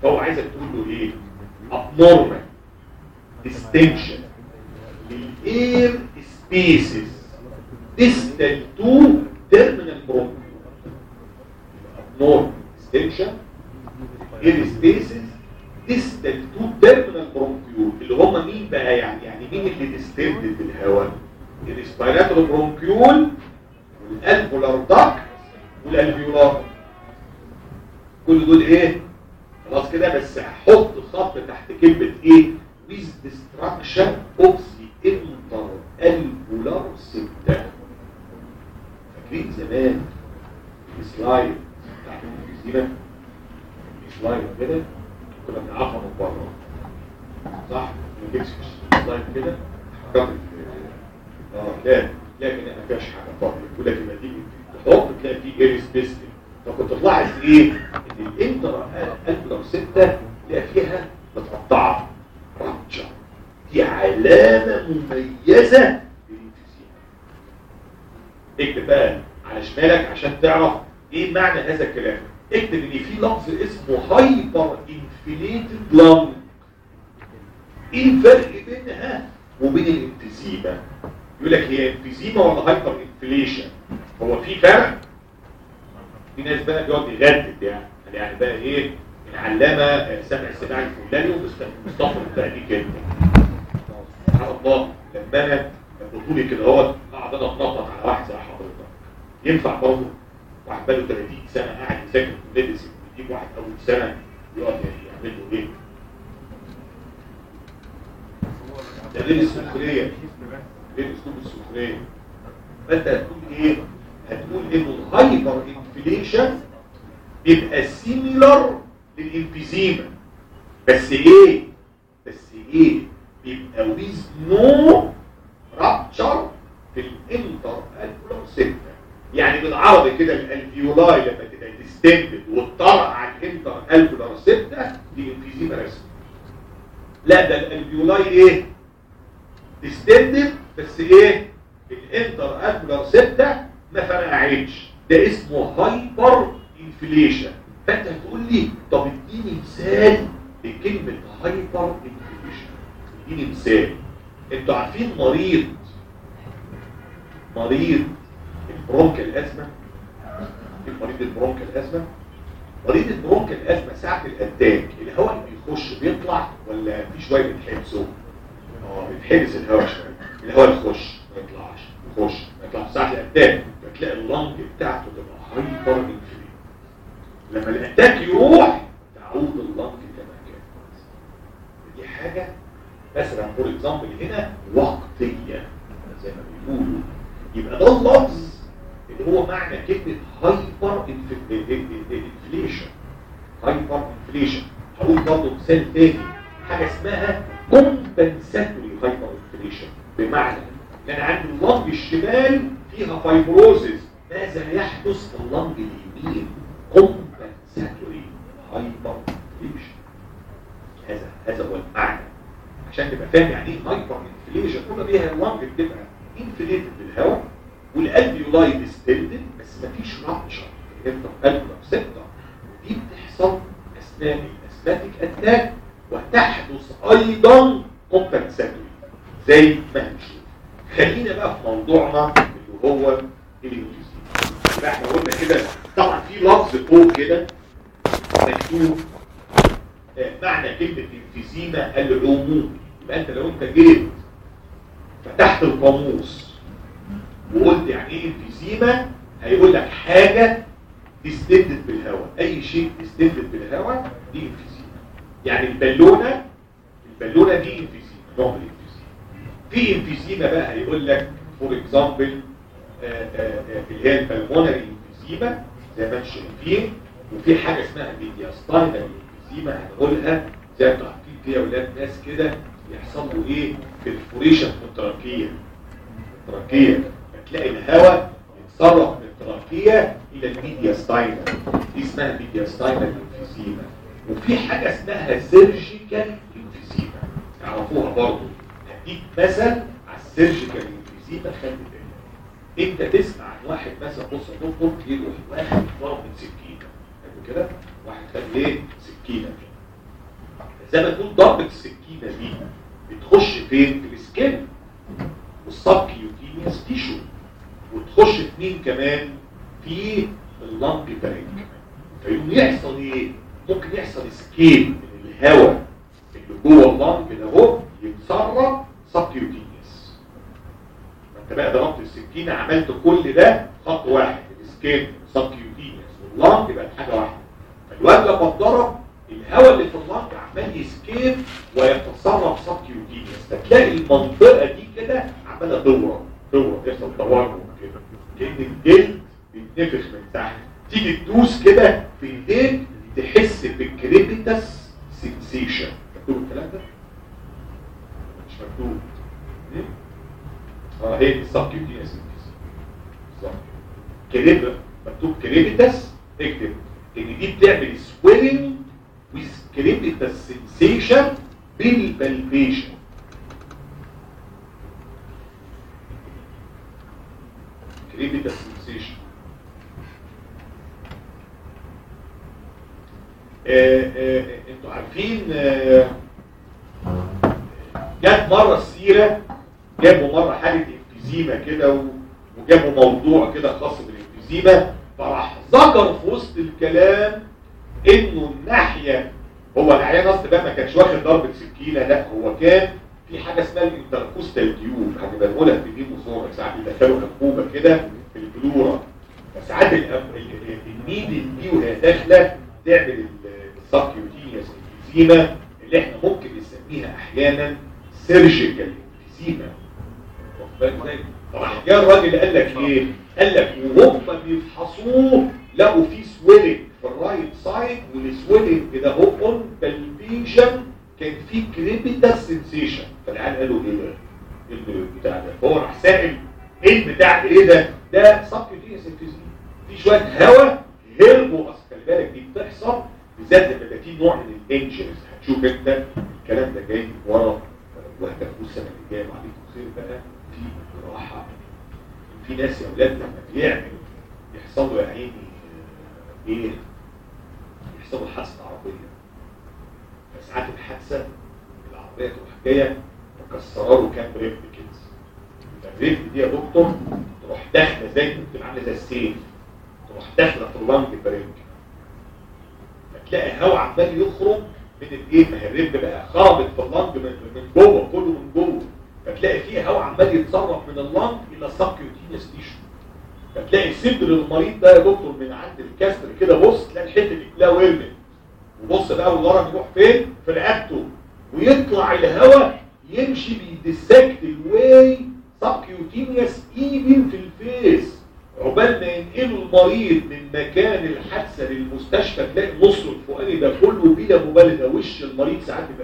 فهو عايزك تقول له ايه abnormal distinction للاير سبيسز distal to terminal bronchiole abnormal distinction air spaces distal to terminal bronchiole اللي هم مين بقى يعني يعني مين اللي distended بالهواء الريسبيراتوري برونكيول والالفولار داكت والالفيولار كل دول ايه خلاص كده بس هحط خط تحت كلمه ايه with destruction of the interalveolar septa فاكرين زمان السلايد بتاع الفيزيما السلايد كده كنا بنعرفها من بره صح ما نجيبش سلايد كده حركات اه لا لكن ما فيهاش حاجه فاضيه يقول لك لما تيجي تحط تلاقي فيه اير سبيس فكنت تلاحظ ايه ان الانتر الفلر 6 تلاقي فيها متقطعه رابتشر دي علامه مميزه للانفسيما اكتب بقى على شمالك عشان تعرف ايه معنى هذا الكلام اكتب ان في لفظ اسمه هايبر انفليتد لانج ايه الفرق بينها وبين الانفسيما يقول لك هي انفيزيما ولا هايبر انفليشن هو في فرق في ناس بقى بيقعد يغدد يعني يعني بقى ايه العلامه سمع السماع الفلاني ومصطفى بقى دي كلمه سبحان الله لما انا بطولي كده اهوت قاعد انا اتنطط على واحد زي حضرتك ينفع برضه واحد بقاله 30 سنه قاعد يذاكر في ميديسن يجيب واحد اول سنه يقعد يعمل له ايه؟ ده غير السخريه غير اسلوب السخريه فانت هتقول ايه هتقول انه الهايبر انفليشن بيبقى سيميلر للانفيزيما بس ايه بس ايه بيبقى ويز نو رابتشر في الانتر الفولار سيجنال يعني بالعربي كده الالفيولاي لما تبقى ديستندد وتطلع على الانتر الفولار سيجنال دي انفيزيما رسمي لا ده الالفيولاي ايه ديستندد بس ايه الانتر الفولار سيبتا ما فرقعتش ده اسمه هايبر انفليشن فانت هتقول لي طب اديني مثال لكلمه هايبر انفليشن اديني مثال انتوا عارفين مريض مريض البرونكال ازمه مريض البرونكال ازمه مريض البرونكال ازمه ساعه الاتاك الهواء اللي بيخش بيطلع ولا في شويه بيتحبسوا اه بيتحبس الهواء شويه الهواء يخش ما يطلعش يخش ما يطلعش ساعه الاتاك فتلاقي اللنج بتاعته تبقى هايبر انفليت لما الاتاك يروح تعود اللنج كما كانت دي حاجه مثلا فور اكزامبل هنا وقتيه زي ما بيقولوا يبقى ده اللفظ اللي هو معنى كلمه هايبر انفليشن هايبر انفليشن هقول برضه مثال تاني حاجه اسمها كومبنساتوري هايبر انفليشن بمعنى ان انا عندي اللنج الشمال فيها فايبروزز ماذا يحدث في اللنج اليمين كومبنساتوري هايبر انفليشن هذا هذا هو المعنى عشان تبقى فاهم يعني ايه هايبر انفليشن قلنا بيها اللنج بتبقى انفليتد بالهواء والالفيولاي ديستندد بس مفيش رابتشر انت قلب سيبتا ودي بتحصل اثناء الاسماتيك اتاك وتحدث ايضا كومبنساتوري زي ما هنشوف خلينا بقى في موضوعنا اللي هو الانفيزيما يبقى احنا قلنا كده طبعا في لفظ فوق كده مكتوب آه، معنى كلمه انفيزيما العموم يبقى انت لو انت جيت فتحت القاموس وقلت يعني ايه انفيزيما هيقول لك حاجه ديستندد بالهواء اي شيء ديستندد بالهواء دي انفيزيما يعني البالونه البالونه دي انفيزيما نوع من الانفيزيما في انفيزيما بقى هيقول لك فور اكزامبل اللي هي البلمونري انفيزيما زي ما انتم شايفين وفي حاجه اسمها ميدياستاينال انفيزيما هنقولها زي ما انتم عارفين كده يا اولاد ناس كده يحصل له ايه بالفوريشن في التراكيه التراكيه تلاقي الهواء يتصرف من التراكيه الى الميدياستاينال دي اسمها ميدياستاينال انفيزيما وفي حاجه اسمها سيرجيكال انفيزيما تعرفوها برضه هديك مثل على السيرجيكال انفيزيما خلي بالك انت تسمع عن واحد مثلا بص يا دكتور يروح واخد ضرب من سكينه حلو كده واحد خد ايه سكينه كده زي ما تقول ضربه السكينه دي بتخش فين في السكين والسبكيوتينيوس تيشو وتخش في مين كمان في اللنج بريك فيقوم يحصل ايه ممكن يحصل سكيل من الهواء اللي جوه اللنج ده اهو يتسرب سبكيوتينيوس انت بقى ضربت السكينه عملت كل ده خط واحد السكين سبكيوتينيوس واللنج يبقى حاجه واحده فالواد لما اتضرب الهواء اللي في اللنج عمال يسكيب ويتسرب سبكيوتينيوس فتلاقي المنطقه دي كده عماله تورم تورم يحصل تورم كده كان الجلد بيتنفخ من تحت تيجي تدوس كده في ايديك تحس بالكريبيتاس سنسيشن مكتوب الكلام ده مش مكتوب اه هي السبكيوتينيوس بالظبط كريبا مكتوب كريبيتاس اكتب ان دي بتعمل سويلنج with critical sensation بالبلبيشن critical sensation آه آه انتوا عارفين آه جت مرة السيرة جابوا مرة حالة انفيزيما كده وجابوا موضوع كده خاص بالانفيزيما فراح ذكر في وسط الكلام انه الناحية هو العيان اصل بقى ما كانش واخد ضربة سكينة لا هو كان في حاجة اسمها الانتركوستال تيوب هنبقى نقولها في دي مصورة ساعات بيدخلوا انبوبة كده في البلورة فساعات النيدل دي وهي داخلة تعمل السبكيوتينيوس انفيزيما اللي احنا ممكن نسميها احيانا سيرجيكال انفيزيما راح جاء الراجل قال لك ايه قال لك وهم بيفحصوه لقوا فيه سويلنج في الرايت سايد والسويلنج ده هو اون بالبيشن كان فيه كريبيتال سنسيشن فالعيال قالوا ايه ده ايه البتاع ده فهو راح سائل ايه البتاع ده ايه ده ده سبكيوتينيوس انفيزيما في شويه هواء هربوا اصل خلي بالك دي بتحصل بالذات لما يبقى في نوع من الانجنز هتشوف انت الكلام ده جاي ورا وهتاخدوه السنه اللي جايه وعليكم خير بقى في جراحه في ناس يا اولاد لما بيعمل يحصل له يا عيني ايه يحصل له حادثه عربيه فساعات الحادثه العربيه تروح جايه مكسره له كام ريب كده الريب دي يا دكتور تروح داخله زي بتبقى عامله زي السيف تروح داخله في اللنج بريك فتلاقي هواء عمال يخرج من الايه ما هي الريب بقى خابط في اللنج من, من جوه كله من جوه فتلاقي فيه هواء عمال يتصرف من اللنج الى سبكيوتينيوس تيشو فتلاقي صدر المريض ده يا دكتور من عند الكسر كده بص تلاقي الحته دي كلها ورمت وبص بقى والورم يروح فين في رقبته ويطلع الهواء يمشي بيدسكت الواي سبكيوتينيوس ايفن في الفيس عقبال ما ينقلوا المريض من مكان الحادثه للمستشفى تلاقي النص الفوقاني ده كله بلا مبالغه وش المريض ساعات بيبقى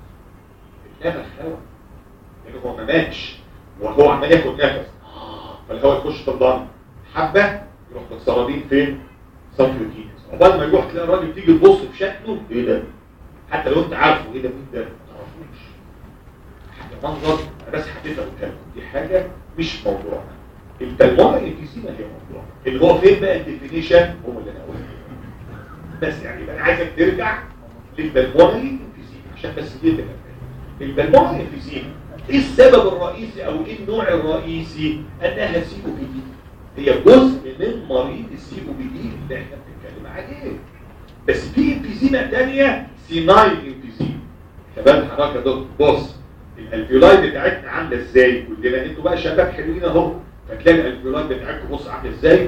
اتنفخ هواء لان هو ما ماتش وهو عمال ياخد نفس فالهواء يخش في الضم حبه يروح متسربين فين؟ سبكيوتينيوس عقبال ما يروح تلاقي الراجل تيجي تبص في شكله ايه ده؟ حتى لو انت عارفه ايه ده مين ده؟ ما تعرفوش حاجه منظر انا بس حبيتها قدامكم دي حاجه مش موضوعنا البلمونة الانفيزيما هي موضوع اللي هو فين بقى الديفينيشن هو اللي انا قلته بس يعني انا عايزك ترجع للبلمونة الانفيزيما عشان بس دي تبقى البلمونة الانفيزيما ايه السبب الرئيسي او ايه النوع الرئيسي انها سي او بي دي هي جزء من مريض السي او بي دي اللي احنا بنتكلم عليه بس في انفيزيما ثانيه سينايل انفيزيما شباب حضرتك يا دكتور بص الالفيولاي بتاعتنا عامله ازاي كلنا انتوا بقى شباب حلوين اهو فتلاقي الالفيولاي بتاعتكم بص عامله ازاي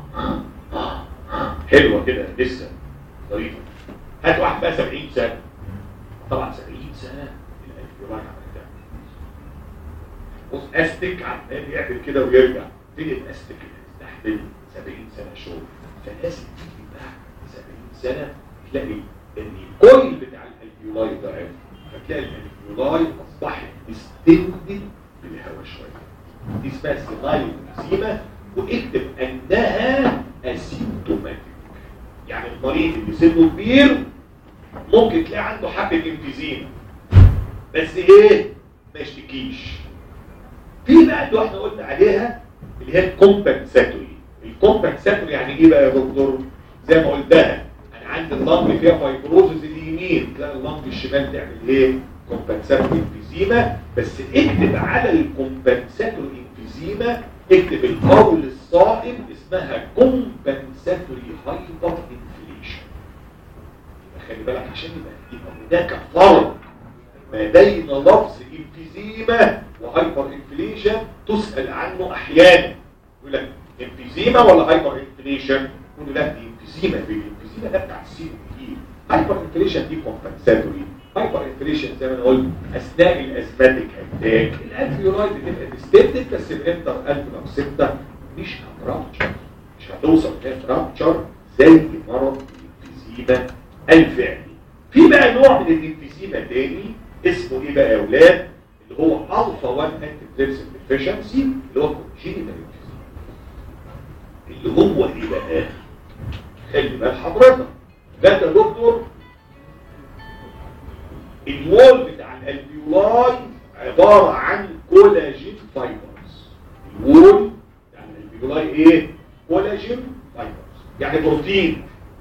حلوه كده لسه ظريفه هات واحد بقى 70 سنه طبعا 70 سنه الالفيولاي عملتها بص استك عمال يعمل كده ويرجع تيجي الاستك تستحمل 70 سنه شغل فلازم تيجي بعد 70 سنه تلاقي ان الكويل بتاع الالفيولاي ضعف فتلاقي الالفيولاي اصبحت ديستندد بالهواء شويه دي اسمها سينايل انفيزيما واكتب انها اسيمتوماتيك يعني المريض اللي سنه كبير ممكن تلاقي عنده حبه انفيزيما بس ايه ما يشتكيش في بقى اللي احنا قلنا عليها اللي هي الكومبنساتوري الكومبنساتوري يعني ايه بقى يا دكتور زي ما قلتها انا عندي الضم فيها فايبروزز اليمين يمين تلاقي اللنج الشمال تعمل ايه كومبنساتوري انفيزيما بس اكتب على الكومبنساتوري انفيزيما اكتب القول الصائم اسمها كومبنساتوري هايبر انفليشن يبقى خلي بالك عشان يبقى يبقى هناك فرق ما بين لفظ انفيزيما وهايبر انفليشن تسأل عنه احيانا يقول لك انفيزيما ولا هايبر انفليشن يقول لا دي انفيزيما دي الانفيزيما ده بتاع السي دي هايبر انفليشن دي كومبنساتوري هايبر انفليشن زي ما انا قلت اثناء الازماتيك اتاك الانفيولايد بتبقى ديستبتد بس الانتر الفلر سته مش هترابتشر مش هتوصل للرابتشر زي مرض الانفيزيما الفعلي في بقى نوع من الانفيزيما تاني اسمه ايه بقى يا اولاد اللي هو الفا 1 انتي تريبسين ديفيشنسي اللي هو كونجينيتال اللي هو ايه بقى خلي بال حضرتك ده يا دكتور الوول بتاع الالفيولاي عبارة عن كولاجين فايبرز الوول بتاع الالفيولاي ايه كولاجين فايبرز يعني بروتين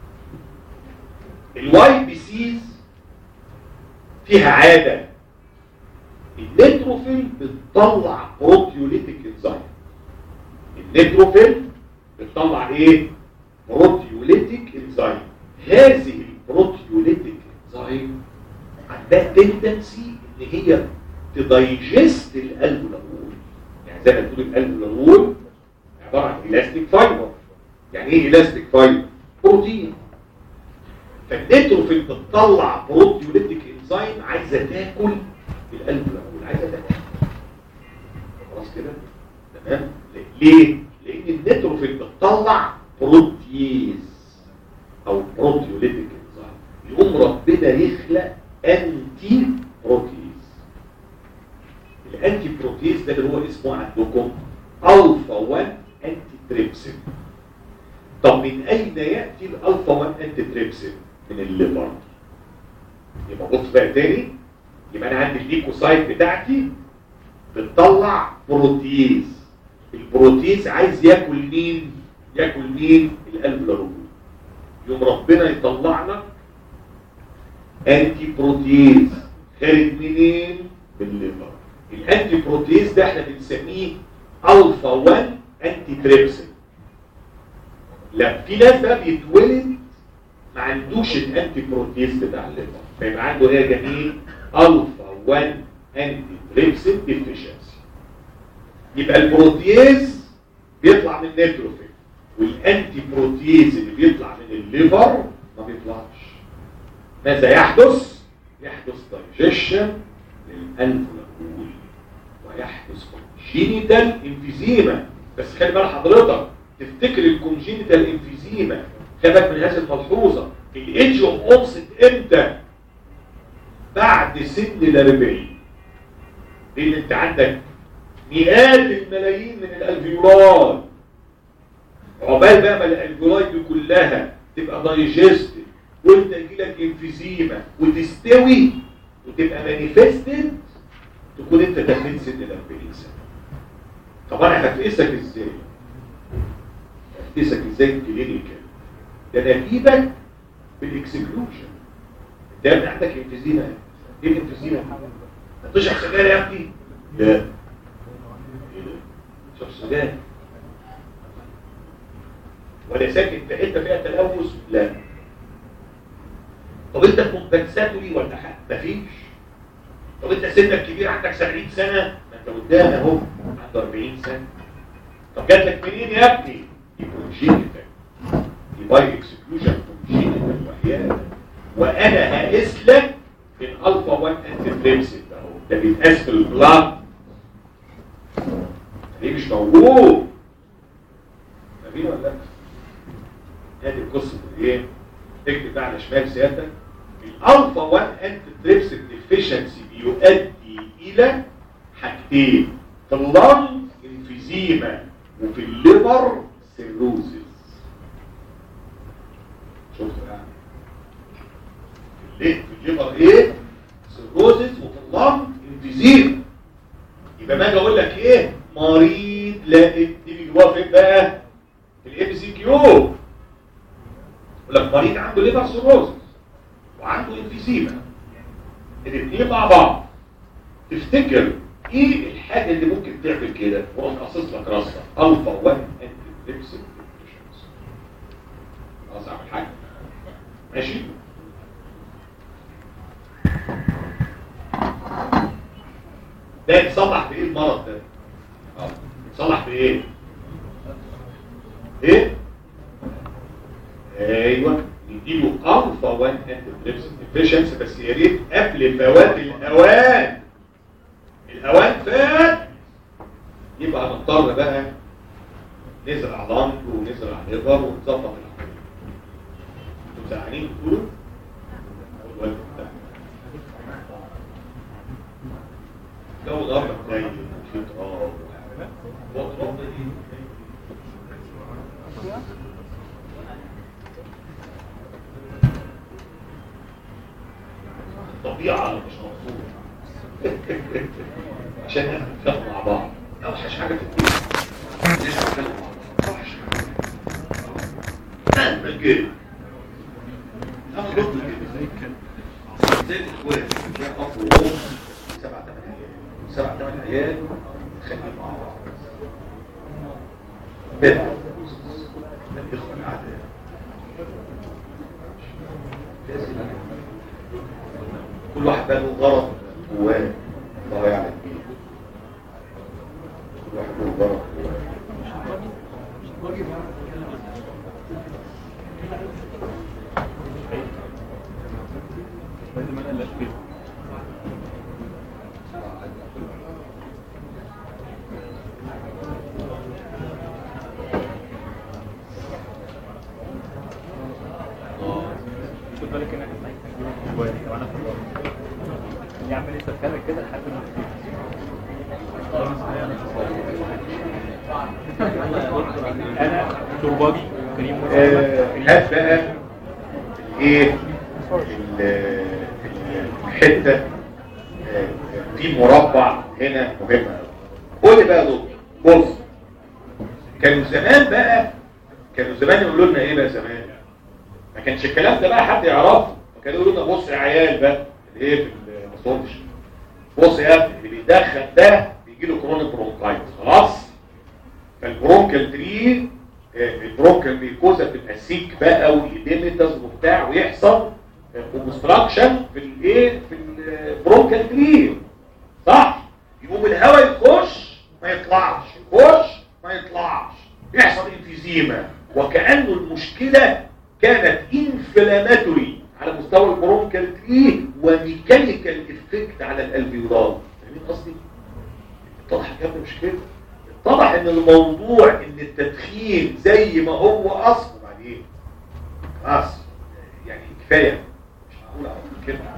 الواي بي سيز فيها عادة النيتروفيل بتطلع بروتيوليتيك انزيم النيتروفيل بتطلع ايه بروتيوليتيك انزيم هذه البروتيوليتيك انزيم عندها تندنسي ان هي تدايجست القلب الأول يعني زي ما تقول القلب الأول عبارة عن الاستيك فايبر يعني ايه الاستيك فايبر بروتين فالنيتروفيل بتطلع بروتيوليتيك انزيم عايزه تاكل القلب الاول عايزه تاكل خلاص كده تمام ليه لان النيتروفيل بتطلع بروتيز او بروتيوليتيك انزيم يقوم ربنا يخلق انتي بروتيز الانتي بروتيز ده اللي هو اسمه عندكم الفا 1 انتي تريبسين طب من اين ياتي الالفا 1 انتي تريبسين من الليفر يبقى بص بقى تاني يبقى انا عندي الليكوسايت بتاعتي بتطلع بروتيز البروتيز عايز ياكل مين ياكل مين القلب الرجل يوم ربنا يطلع لك انتي بروتيز خارج منين من الليفر الانتي بروتيز ده احنا بنسميه الفا 1 انتي تريبسين لا في ناس بقى بيتولد ما عندوش الانتي بروتيز بتاع الليفر فيبقى عنده ايه يا جميل الفا 1 انتي تريبسين ديفيشنسي يبقى البروتيز بيطلع من النيتروفيل والانتي بروتيز اللي بيطلع من الليفر ما بيطلعش ماذا يحدث يحدث دايجيشن للقلب الاول ويحدث كونجينيتال انفيزيما بس خلي بال حضرتك تفتكر الكونجينيتال انفيزيما خلي من هذه الملحوظه الايدج اوف اونست امتى بعد سن ال 40 لان انت عندك مئات الملايين من الالفيولاي عقبال بقى ما الالفيولاي دي كلها تبقى دايجستد وانت يجيلك انفيزيما وتستوي وتبقى مانيفستد تكون انت تميت سن ال 40 سنه طب انا هتقيسك ازاي؟ هتقيسك ازاي كلينيكال؟ ده انا اجيبك بالاكسكلوجن انت يا ابني عندك انفيزيما ايه الانفيزيما؟ هتشرب سجاير يا ابني؟ لا ايه ده؟ تشرب سجاير ولا ساكن في حته فيها تلوث؟ لا طب انت كومبنساتوري ولا حاجه؟ مفيش طب انت سنك كبير عندك 70 سنه ما انت قدام اهو عنده 40 سنه طب جات لك منين يا ابني؟ كونجينيتال يبقى اكسكلوجن كونجينيتال وحيانا وانا هقيس لك الالفا 1 انتي تريبسين ده اهو ده بيتقاس في البلاد ليه مش موجود فاهمين ولا لا؟ هذه القصه ايه؟ اكتب بقى على شمال سيادتك الالفا 1 انتي تريبسين ديفيشنسي بيؤدي الى حاجتين في اللنج انفيزيما وفي الليفر سيروزيس شوف بقى في الليفر ايه سيروزيس وفي اللنج انفيزيما يبقى ما اجي اقول لك ايه مريض لا دي بيجيبوها فين بقى في الام سي كيو يقول لك مريض عنده ليفر سيروزيس وعنده عنده انفيزيما الاثنين مع بعض تفتكر ايه الحاجه اللي ممكن تعمل كده واقوم قاصص لك راسها الفا 1 انتي ليبسين خلاص اعمل حاجه ماشي ده يتصلح بايه المرض ده اه يتصلح بايه ايه ايوه نديله الفا 1 انتي ديفيشنس بس يا ريت قبل فوات الاوان الاوان فات يبقى هنضطر بقى نزرع لانج ونزرع ليفر ونظبط العمليه انتوا زعلانين تقولوا الوالد بتاعك جو ضرب زي في تراب هو تراب ده ايه؟ الطبيعة مش مبسوطة عشان نتفق مع بعض اوحش حاجة في الدنيا ليش نتفق مع بعض اوحش حاجة مهما كده انا ضد كده زي الاخوات كان اب وام سبع ثمان عيال سبع ثمان عيال خليهم مع بعض بدأ الاخوة الاعداء لازم كل واحد بقى له غرض جواه الله يعلم ايه كل واحد له غرض جواه خد بالك انك كويس وانا في الوقت يا عم لسه اتكلم كده لحد ما انا شرباجي كريم آه، هات بقى ايه ال- ال- الحته آه، في مربع هنا مهم قوي قول لي بقى يا دكتور بص كانوا زمان بقى كانوا زمان يقولوا لنا ايه بقى زمان ما كانش الكلام ده بقى حد يعرفه كانوا يقولوا لنا بص يا عيال بقى اللي ايه في المصونش بص يا ابني اللي بيدخن ده بيجي له كرونيك برونكايتس خلاص فالبرونكال تري آه، البرونكال ميكوزا بتبقى سيك بقى وايديميتاس وبتاع ويحصل اوبستراكشن في الايه في البرونكال تري صح يقوم الهواء يخش ما يطلعش يخش ما يطلعش يحصل انفيزيما وكانه المشكله كانت انفلاماتوري على مستوى البرونكال تري وميكانيكال افكت على الالفيولار فاهمين قصدي اتضح الكلام مش كده اتضح ان الموضوع ان التدخين زي ما هو اصله بعدين خلاص يعني كفايه مش معقول اقول كده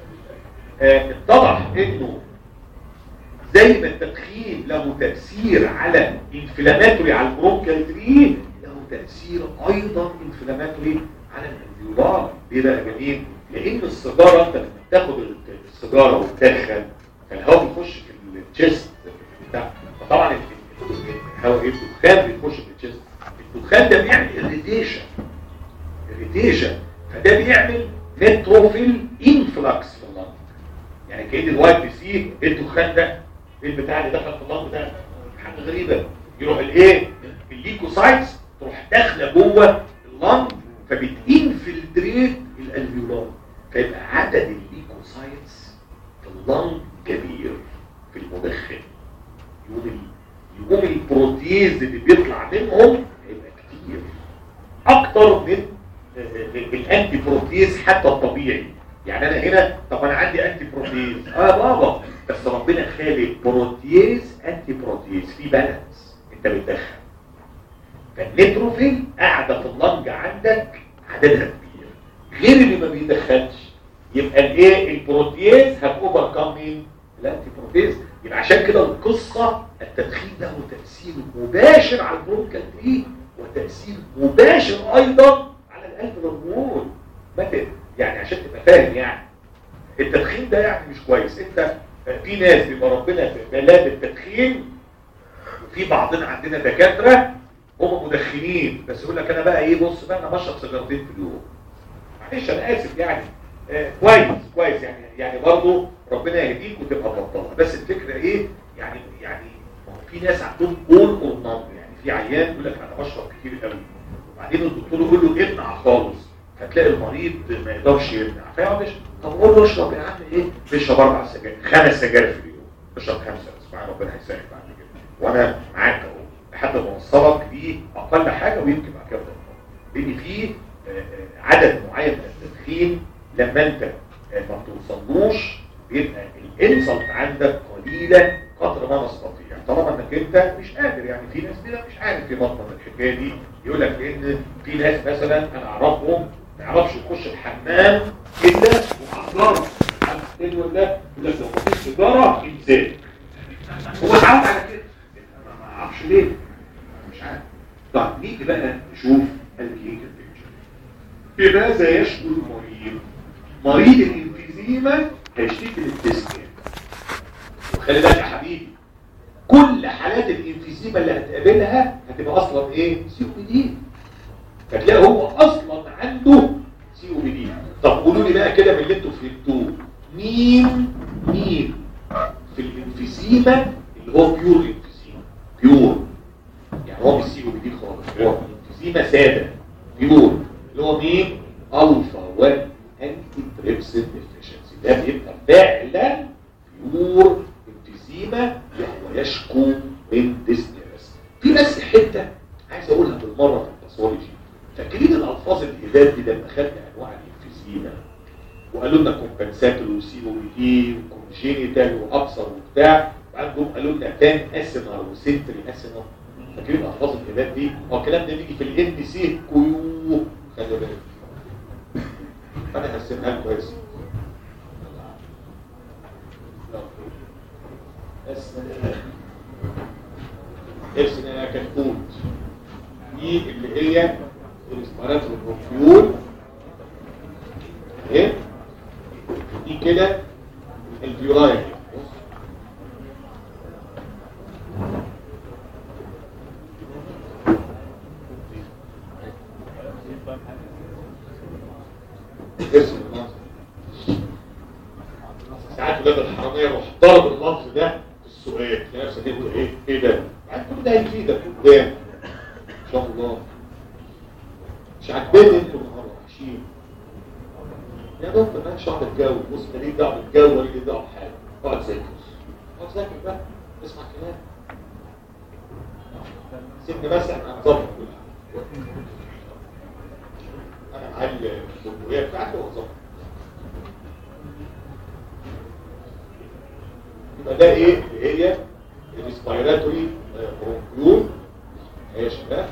آه، اتضح انه زي ما التدخين له تأثير على انفلاماتوري على البرونكال تري له تأثير ايضا انفلاماتوري على الالفيولار ليه بقى يا جميل؟ لان السيجاره انت لما بتاخد السيجاره وتدخن فالهواء بيخش في التشيست بتاع فطبعا الهواء ايه الدخان بيخش في التشيست الدخان ده بيعمل اريتيشن اريتيشن فده بيعمل نيتروفيل انفلكس في اللنج يعني كأن الواي بي سي ايه الدخان ده ايه البتاع اللي دخل في اللنج ده حاجه غريبه يروح الايه الليكوسايتس تروح داخله جوه اللنج فبتنفلتريت الالفيولار فيبقى عدد الليكوسايتس في اللنج كبير في المدخن يقوم ال- يقوم البروتيز اللي بيطلع منهم هيبقى كتير اكتر من الانتي بروتيز حتى الطبيعي يعني انا هنا طب انا عندي انتي بروتيز اه يا بابا بس ربنا خالق بروتيز انتي بروتيز في بالانس انت بتدخل فالنيتروفيل قاعده في اللنج عندك عددها كبير غير اللي ما بيدخلش يبقى الايه البروتيز هتوفر كام مين الانتي بروتيز يبقى عشان كده القصه التدخين له تاثير مباشر على البرونكال تري وتاثير مباشر ايضا على القلب والرمول مثلا يعني عشان تبقى فاهم يعني التدخين ده يعني مش كويس انت في ناس بيبقى ربنا في بلاد التدخين وفي بعضنا عندنا دكاتره هم مدخنين بس يقول لك انا بقى ايه بص بقى انا بشرب سيجارتين في اليوم معلش انا اسف يعني آه، كويس كويس يعني يعني برضه ربنا يهديك وتبقى بطاله بس الفكره ايه يعني يعني ما هو في ناس عندهم بول اور نون يعني في عيان يقول لك انا بشرب كتير قوي وبعدين الدكتور يقول له امنع خالص فتلاقي المريض ما يقدرش يمنع فيقعد يشرب طب قول له اشرب يا عم ايه بيشرب اربع سجاير خمس سجاير في اليوم اشرب خمسه بس مع ربنا هيساعد بعد كده وانا معاك اهو لحد ما اوصلك دي اقل حاجه ويمكن بعد كده تبطل. لان في آه، آه، عدد معين من التدخين لما انت آه، ما بتوصلوش بيبقى الانسلت عندك قليله قدر ما نستطيع طالما انك انت مش قادر يعني في ناس كده مش عارف يبطل الحكايه دي يقول لك ان في ناس مثلا انا اعرفهم ما يعرفش يخش الحمام الا ومع سيجاره عارف ايه ولا لا؟ يقول لك لو مفيش سيجاره امسك هو اتعود على كده أنا ما اعرفش ليه مش عارف طيب نيجي بقى نشوف الكلينيكال بيكتشر بماذا يشكو المريض مريض الانفيزيما هيشتكي من التسكين وخلي بالك يا حبيبي كل حالات الانفيزيما اللي هتقابلها هتبقى اصلا ايه سي او بي دي فتلاقي هو اصلا عنده سي او بي دي طب قولوا لي بقى كده من اللي انتوا فهمتوه مين مين في الانفيزيما اللي هو بيور انفيزيما بيور يعني هو مش سي او بي دي خالص هو انفيزيما ساده بيور اللي هو مين الفا 1 انتي تريبسين ديفيشنسي ده بيبقى فعلا بيور انفيزيما وهو يشكو من ديسنيا بس في بس حته عايز اقولها بالمره في الباثولوجي فاكرين الالفاظ الهداد دي لما خدنا انواع الانفيزيما وقالوا لنا كومبنساتور وسي او دي وكونجينيتال وابصر وبتاع وبعدين جم قالوا لنا تان اسينر وسنتري اسينر فاكرين الالفاظ الهداد دي هو الكلام ده بيجي في الان بي سي كيو خلي بالك فانا هرسمها لكم كويس بس ارسم يا كتكوت دي اللي هي الاسبرات البروفيول اهي دي كده الفيولاية بص ارسم المنظر ساعات ولاد الحرامية يروح ضرب اللفظ ده في السؤال تلاقي نفسك انت ايه ايه ده؟ بعد كل ده هيفيدك قدام ان شاء الله مش عاجباني انتوا النهارده وحشين يا دكتور انا مش هقعد اتجوز بص ماليش دعوه بالجو ولا ليه دعوه بحاجه اقعد ذاكر اقعد ذاكر بقى اسمع كلام سيبني بس احنا هنظبط كل حاجه انا معايا الجمهوريه بتاعتي وهظبط يبقى ده ايه اللي هي الريسبيراتوري برونكيول هي يا شباب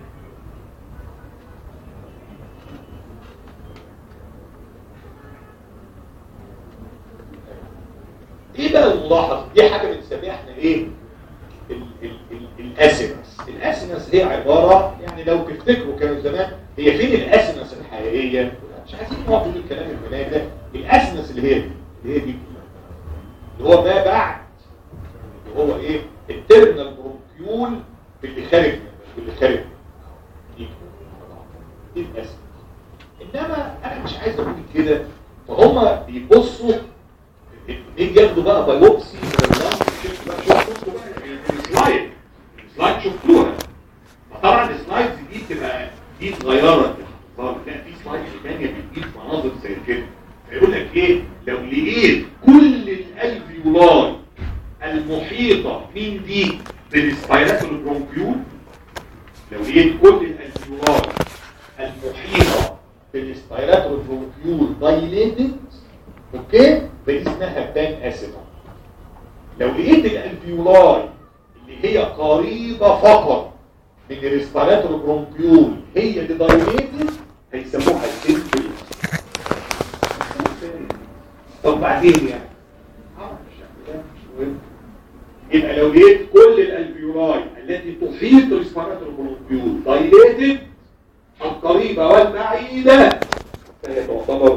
ايه بقى الملاحظ دي حاجه بنسميها احنا ايه ال- ال- ال- الاسينس الاسينس هي عباره يعني لو تفتكروا كانوا زمان هي فين الاسينس الحقيقيه مش عايزين نقعد نقول الكلام الفلاني ده الاسينس اللي هي اللي هي دي اللي هو ما بعد اللي هو ايه الترمينال برونكيول اللي خارج منه اللي خارج منه. دي دي الاسينس انما انا مش عايز اقول كده فهم بيبصوا بيجي ياخدوا بقى بايوبسي من اللنج شوفوا بقى شوفوا بقى السلايد السلايد شفتوها فطبعا السلايدز دي بتبقى دي صغيره كده لا في سلايد ثانيه بتجيب مناظر زي كده فيقول لك ايه لو لقيت كل الالفيولاي المحيطه من دي بالسبايراتول برونكيول لو لقيت كل الالفيولاي المحيطه بالسبايراتول برونكيول دايليتد اوكي دي اسمها بان اسيدا لو لقيت الالفيولاي اللي هي قريبه فقط من الريسبيراتور برونكيول هي اللي دايليتد هيسموها السيمبل طب بعدين يعني آه، مش مهم. يبقى لو لقيت كل الالفيولاي التي تحيط الريسبيراتور برونكيول دايليتد القريبه والبعيده فهي تعتبر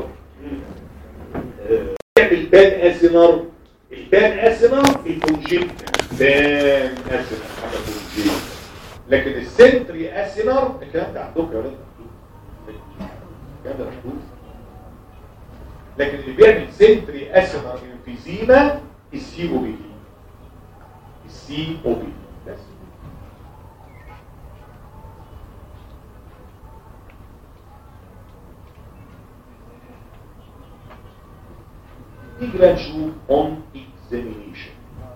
تعمل بان اسنر البان اسنر الكونجيت بان اسنر حاجه كونجيت لكن السنتري اسنر الكلام ده عندكم يا ولاد الكلام ده مكتوب لكن اللي بيعمل سنتري اسيمر انفيزيما السي او بي دي السي او بي دي بس نيجي بقى نشوف اون اكزامينيشن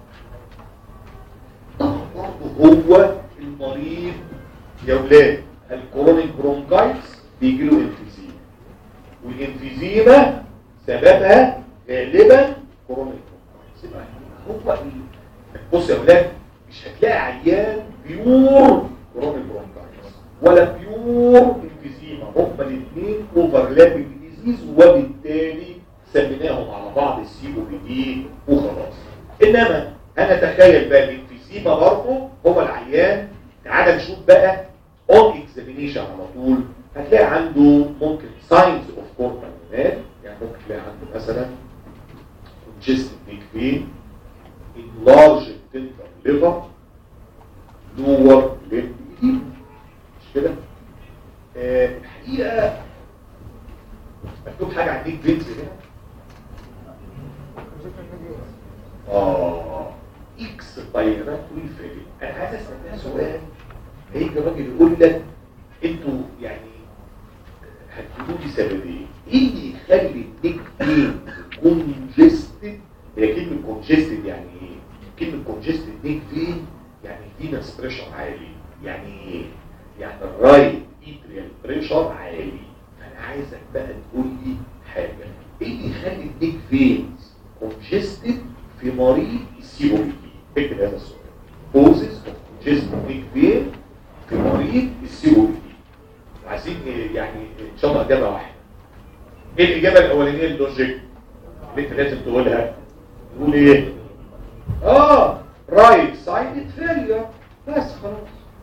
طبعا برضه هو المريض يا ولاد الكورونيك برونكايتس بيجي له انفيزيما والانفيزيما سببها غالبا كورونيك برونكايتس يبقى هو ال- بص يا ولاد مش هتلاقي عيان بيور كورونيك برونكايتس ولا بيور انفيزيما هما الاثنين اوفرلابنج ديزيز وبالتالي سميناهم على بعض السي او بي دي وخلاص انما انا تخيل بقى الانفيزيما برضه هو العيان تعال نشوف بقى اون اكزامينيشن على طول هتلاقي عنده ممكن ساينز اوف كوربانيونات يعني ممكن تلاقي عنده مثلا congested neck pain enlarged tender liver lower limb edema مش كده آه الحقيقه مكتوب حاجه عن نيك فينز هنا اه اكس طيارات والفريق انا عايز اسال ده سؤال هيجي راجل يقول لك انتوا يعني هتقولوا لي سببين ايه اللي يخلي النيك فين كونجستد هي كلمه كونجستد يعني ايه كلمه كونجستد نيك فين يعني فينس بريشر عالي يعني ايه يعني الرايت ايتريال بريشر عالي انا عايزك بقى تقول لي حاجه ايه اللي يخلي النيك فينز كونجستد في مريض السي او بي دي اكتب هذا السؤال كوزز اوف كونجستد نيك فين في مريض السي او بي دي عايزين يعني ان شاء الله اجابه واحده ايه الاجابه الاولانيه اللوجيك اللي انت لازم تقولها تقول ايه اه رايت سايد فيلير بس خلاص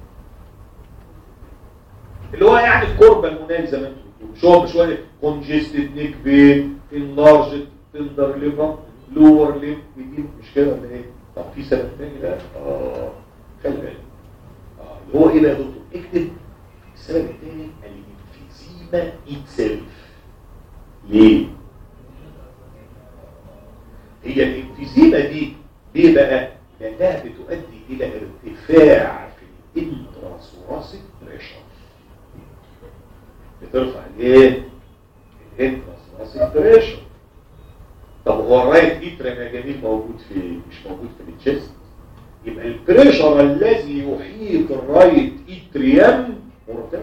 اللي هو يعني الكوربه المونال زي ما انتم بتقولوا شو هو شويه كونجستد نيك فين انلارجد تندر ليفر لور ليف دي مش كده ولا ايه طب في سبب تاني بقى اه خلي بالك اه اللي هو ايه بقى يا دكتور اكتب السبب الثاني الانفيزيما ايتسيلف ليه هي الانفيزيما دي ليه بقى لانها بتؤدي الى ارتفاع في الانتراسوراسيك بريشر بترفع الايه الانتراسوراسيك بريشر طب هو الرايت ايترم يا جميل موجود في مش موجود في التشيست يبقى البريشر الذي يحيط الرايت ايتريم مرتفع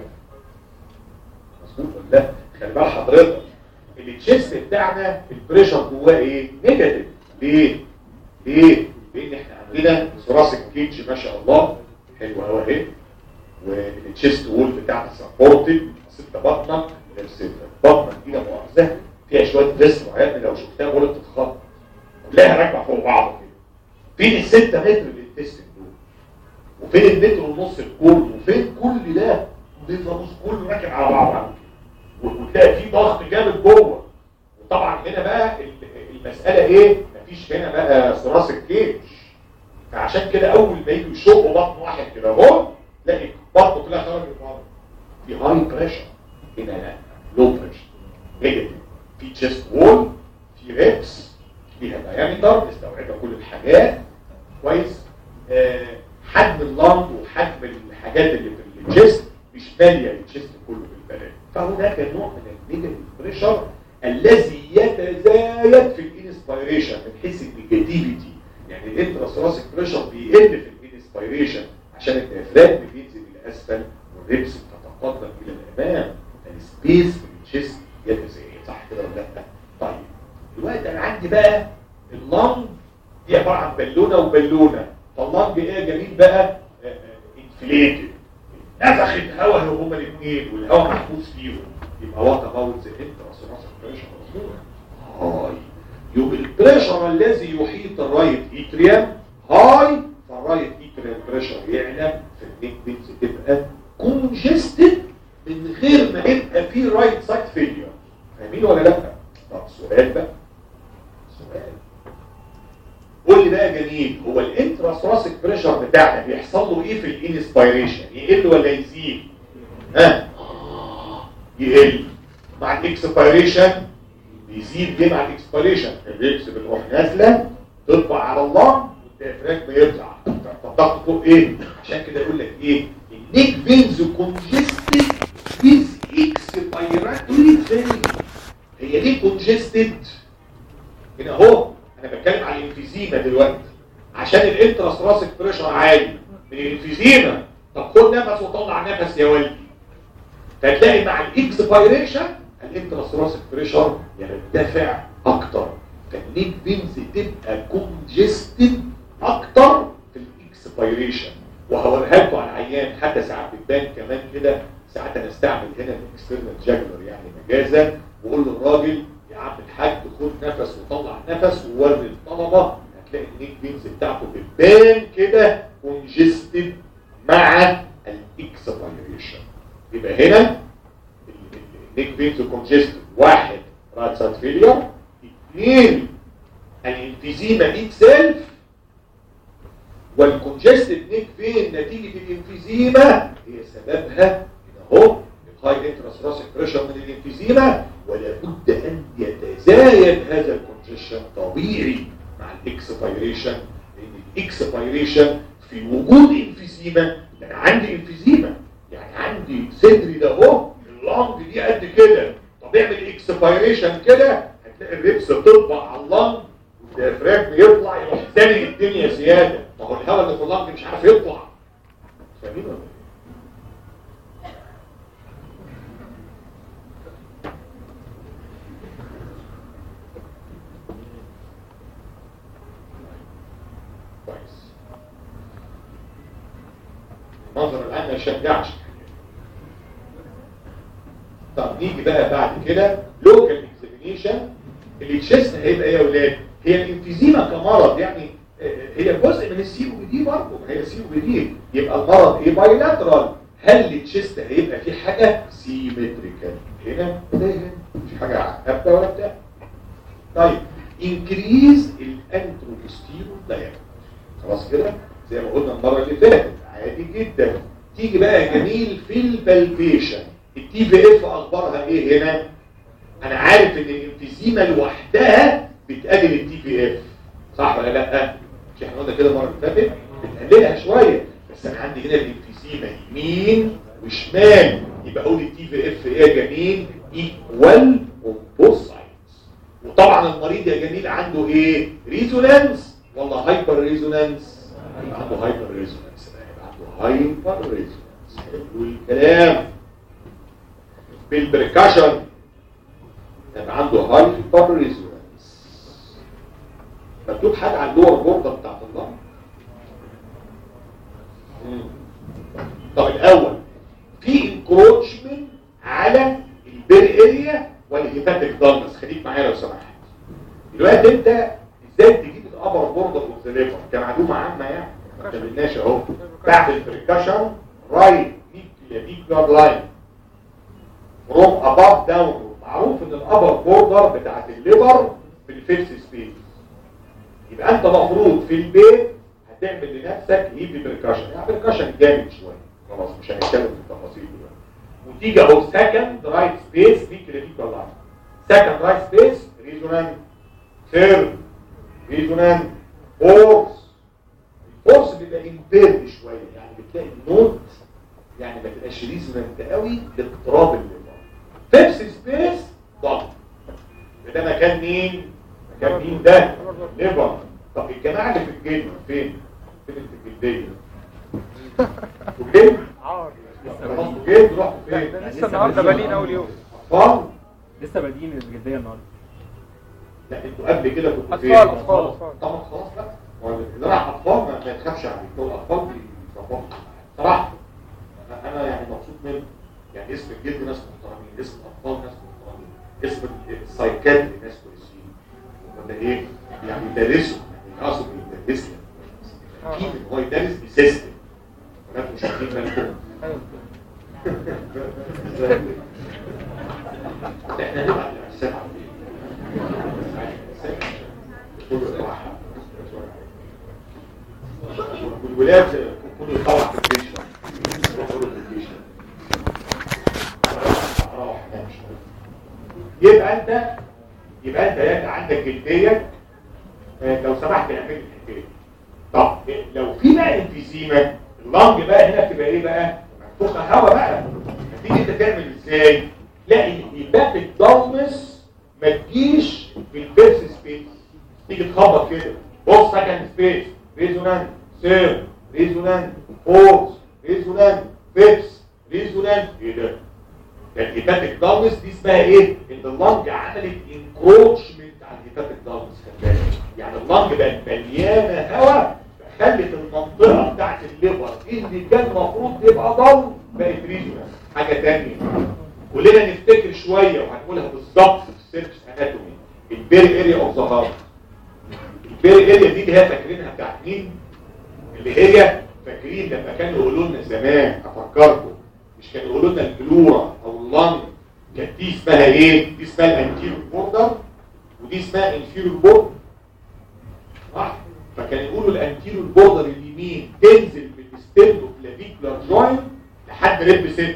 مظبوط ولا لا خلي بال حضرتك التشيست بتاعنا البريشر جواه ايه نيجاتيف ليه ليه لان احنا عندنا ثراسك كيتش ما شاء الله حلو قوي اهي والتشيست وول بتاعنا سبورتد ست بطنك الست بطنك دي لا مؤاخذه فيها شويه فيسرا يا ابني لو شفتها قلت تتخض كلها راكبه فوق بعض كده فين الستة متر للتستن دول وفين المتر ونص الكول وفين كل ده بيفرز كله راكب على بعض وتلاقي في ضغط جامد جوه وطبعا هنا بقى المساله ايه مفيش هنا بقى ثراس الكيج فعشان كده اول ما يجوا يشقوا بطن واحد كده اهو تلاقي بطنه كلها خرجت بره في هاي بريشر هنا لا لو بريشر نيجاتيف في تشيست وول في ريبس فيها دايمتر مستوعبه كل الحاجات كويس آه حجم اللنج وحجم الحاجات اللي في الجسم مش ماليه الجسم كله بالبلد فهناك نوع من النيجاتيف بريشر الذي يتزايد في الانسبيريشن من حيث النيجاتيفيتي يعني الانتراسوراسيك بريشر بيقل في الانسبيريشن عشان الديافراجم بينزل الى اسفل والريبس بتتقدم الى الامام السبيس في الجسم يتزايد صح كده ولا لا طيب دلوقتي انا عندي بقى اللنج دي عباره عن بالونه وبالونه فاللنج ايه يا جميل بقى انفليتد نفخت هواء هما الاثنين والهواء محبوس فيهم يبقى وات اباوت ذا انتراسوراسيك بريشر مظبوط هاي يبقى البريشر الذي يحيط الرايت ايتريم هاي فالرايت ايتريم بريشر يعلى في النيك بينز تبقى كونجستد من غير ما يبقى في رايت سايد فيلير فاهمين ولا لا طب سؤال بقى سؤال قول لي بقى يا جميل هو الانتراسوراسيك بريشر بتاعنا بيحصل له ايه في الانسبيريشن يقل ولا يزيد ها يقل مع الاكسبيريشن بتزيد دي مع الاكسبيريشن الريكس بتروح نازله تطبع على الله والديافراجم يطلع فالضغط فوق ايه عشان كده يقول لك ايه النيك فينز كونجستد ويز اكسبيراتوري فيلم هي ليه كونجستد هنا اهو انا بتكلم على الانفيزيما دلوقتي عشان الانتراس راسك بريشر عالي من الانفيزيما طب خد نفس وطلع نفس يا ولدي فتلاقي مع الاكسبيريشن الانتراس راسك بريشر يرتفع اكتر فالنيك فينز تبقى كونجستد اكتر في الاكسبيريشن وهوريها لكم على العيان حتى ساعات بتبان كمان كده ساعات انا استعمل هنا الاكسترنال جاجلر يعني مجازا واقول للراجل يا عم الحاج خد نفس وطلع نفس ووري الطلبه هتلاقي النيك فينز بتاعته بتبان كده كونجستد مع الاكسبيريشن يبقى هنا النيك فينز كونجستد واحد رايت سايد فيلير اثنين الانفيزيما دي سيلف والكونجستد نيك فين نتيجة الانفيزيما هي سببها اهو الهاي انترس راسك بريشر من الانفيزيما ولا بد ان يتزايد هذا الكونجشن طبيعي مع الاكسبيريشن لان الاكسبيريشن في وجود انفيزيما انا عندي انفيزيما يعني عندي صدري ده اهو اللنج دي قد كده طب اعمل اكسبيريشن كده هتلاقي الريبس بتطبع على اللنج والديافراجم يطلع يروح تاني الدنيا زياده ما هو الهواء اللي في اللنج مش عارف يطلع فاهمين ولا ايه؟ كويس المنظر الان ما يشجعش طب نيجي بقى بعد كده لوكال اكزامينيشن التشيست هيبقى ايه يا اولاد هي الانفيزيما كمرض يعني آه، هي جزء من السي او بي دي برضه هي سي او بي دي يبقى المرض ايه بايلاترال هل التشيست هيبقى فيه حاجه سيمتريكال هنا ولا هنا مش حاجه هبده ولا بتاع طيب انكريز الانتروبستيرو دايمتر خلاص كده زي ما قلنا المره اللي فاتت عادي جدا تيجي بقى يا جميل في البلبيشن التي في اف اخبارها ايه هنا انا عارف ان الانفيزيما لوحدها بتقلل التي في اف صح ولا لا مش احنا قلنا كده المره اللي فاتت بتقللها شويه بس انا عندي هنا الانفيزيما يمين وشمال يبقى اقول التي في اف ايه يا جميل ايكوال اون بوث سايدز وطبعا المريض يا جميل عنده ايه ريزونانس ولا هايبر ريزونانس عنده هايبر ريزونانس عنده هايبر ريزونانس حلو الكلام بالبركاشن يبقى عنده هايبر ريزونانس مكتوب حاجه على اللور بوردر بتاعت الله طب الاول في انكروتشمنت على البير اريا والهيباتيك دارنس خليك معايا لو سمحت دلوقتي انت ازاي تجيب الابر بوردر اوف ذا ليفر كمعلومه عامه يعني ما كتبناش اهو بعد البريكاشن رايت كلافيكولار لاين فروم اباف داون معروف ان الابر بوردر بتاعت الليفر في الفيكس سبيس يبقى انت مفروض في البيت هتعمل لنفسك هيبي بريكاشن يعني بريكاشن جامد شويه خلاص مش هنتكلم في التفاصيل دلوقتي وتيجي اهو سكند رايت سبيس في كلافيكولار لاين سكند رايت سبيس ريزونانت ثيرد ريزونانت فورس الفورس بيبقى امبيرد شويه يعني بتلاقي النوت يعني ما تبقاش ريزونانت قوي لاقتراب الليفر فيبس سبيس ضغط ده مكان مين مكان مين ده ليفر طب الجماعه اللي في الجلد فين فين في الجلديه في الجلد عار خلاص في الجلد رحت فين لسه النهارده بادئين اول يوم اطفال لسه بادئين الجديه النهارده لا انتوا قبل كده كنتوا فين اطفال اطفال اطفال طبعا خلاص بقى هو اللي راح اطفال ما ما تخافش عليه دول الاطفال بيظبطوا صراحه انا يعني مبسوط منه يعني اسم الجلد ناس محترمين اسم الاطفال ناس محترمين اسم السايكاتري ناس كويسين ولا ايه يعني يدرسوا يعني اقصد يدرس لك اكيد ان هو يدرس بسيستم ولا مش واخدين بالكم احنا نبقى السبعه والولاد كله يطلع في الجيش يروحوا في الجيش روح نام شوية. يبقى انت يبقى انت يا عندك جلديه آه، لو سمحت اعمل لي الحكايه دي. طب لو في بقى انفيزيما اللنج بقى هنا بتبقى ايه بقى منفوخه هواء بقى هتيجي انت تعمل ازاي لا يبقى الضلمس ما تجيش في الفيرس سبيس تيجي تخبط كده بص سكند سبيس ريزونانت سير ريزونانت فورس ريزونانت فيبس ريزونانت ايه ده ده الهيباتيك دالنس دي اسمها ايه ان اللنج عملت انكروتشمنت على الهيباتيك دالنس خلي بالك يعني اللنج بقت مليانه هواء خلت المنطقه بتاعت الليفر اللي كان المفروض تبقى ضل بقت ريجونال حاجه ثانيه كلنا نفتكر شويه وهنقولها بالظبط في السيرفس اناتومي البير اريا اوف ذا هارت البير اريا دي اللي هي فاكرينها بتاعت مين اللي هي فاكرين لما كانوا يقولوا لنا زمان افكركم مش كانوا يقولوا لنا البلورا او اللنج كانت دي اسمها ايه دي اسمها الانتيريور بوردر ودي اسمها انفيريور بوردر صح فكان يقولوا الانتيريور بوردر اليمين تنزل من الستيرنو كلافيكولار جوينت لحد ريب 6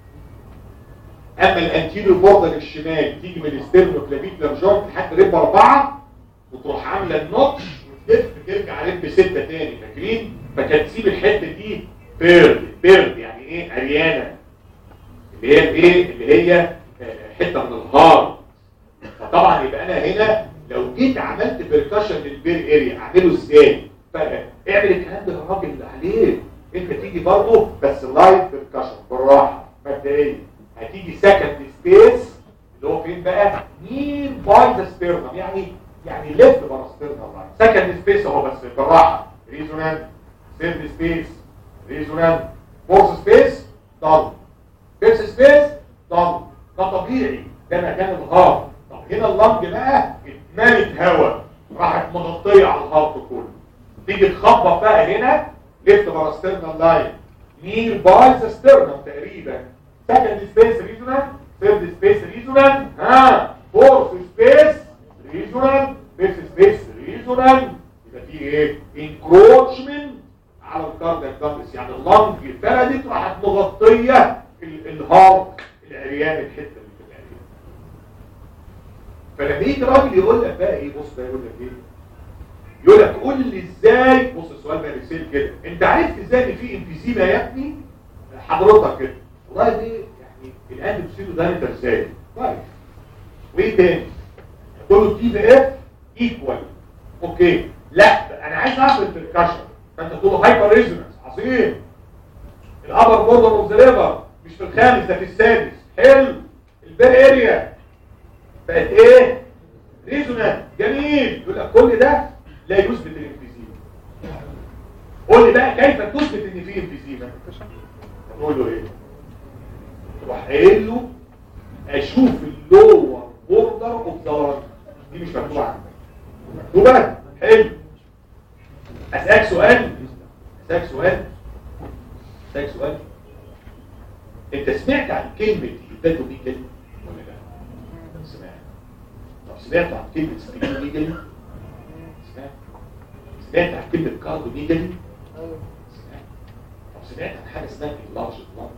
اما الانتيريور بوردر الشمال تيجي من الستيرنو كلافيكولار جوينت لحد ريب 4 وتروح عامله النوتش وتلف ترجع ريب 6 تاني فاكرين فكانت تسيب الحته دي بيرد بيرد يعني ايه عريانه اللي هي الايه اللي هي آه، حته من الهارد فطبعا يبقى انا هنا لو جيت عملت بيركشن للبير اريا اعمله ازاي فاعمل الكلام ده للراجل اللي عليه انت تيجي برضه بس لايت بيركشن بالراحه مبدئيا هتيجي سكند سبيس اللي هو فين بقى نير باي ذا ستيرنم يعني يعني ليفت بره ستيرنم سكند سبيس اهو بس بالراحه ريزونانت ثيرد سبيس ريزونانت فورث سبيس ضل فيفث سبيس ضل ده طبيعي ده مكان الهارت طب هنا اللنج بقى اتملت هواء راحت مغطيه على الهارت كله تيجي تخبط بقى هنا ليفت بره ستيرنال لاين نير باي ذا ستيرنم تقريبا سكند سبيس ريزونانت ثيرد سبيس ريزونانت ها فورث سبيس ريزونانت فيفث سبيس ريزونانت يبقى في ايه انكروتشمنت على الكاردياك دامس يعني اللنج فردت راحت مغطيه ال- الهارت العريان الحته اللي في العريان فلما يجي راجل يقول لك بقى ايه بص ده يقول لك ايه يقول لك قول لي ازاي بص السؤال بقى رسيل كده انت عرفت ازاي ان في انفيزيما يا ابني حضرتك كده والله دي يعني الان بتصير ده انت ازاي طيب وايه تاني تقول له تي في اف ايكوال اوكي لا انا عايز اعرف البركشن فانت تقول له هايبر ريزونانس عظيم الابر بوردر اوف ذا ليفر مش في الخامس ده في السادس حلو البير اريا بقت ايه ريزونانس جميل يقول لك كل ده لا يثبت الانفيزيما قول لي بقى كيف تثبت ان في انفيزيما تقول له ايه تروح قايل له اشوف اللور بوردر اوف ذا دي مش مكتوبه عندك مكتوبه حلو اسالك سؤال اسالك سؤال اسالك سؤال انت سمعت عن كلمه ايتاتو ميجل ولا لا سمعت طب سمعت عن كلمه سبيكو ميجل سمعت سمعت عن كلمه كاردو ميجل سمعت طب سمعت عن حاجه اسمها اللارج بلان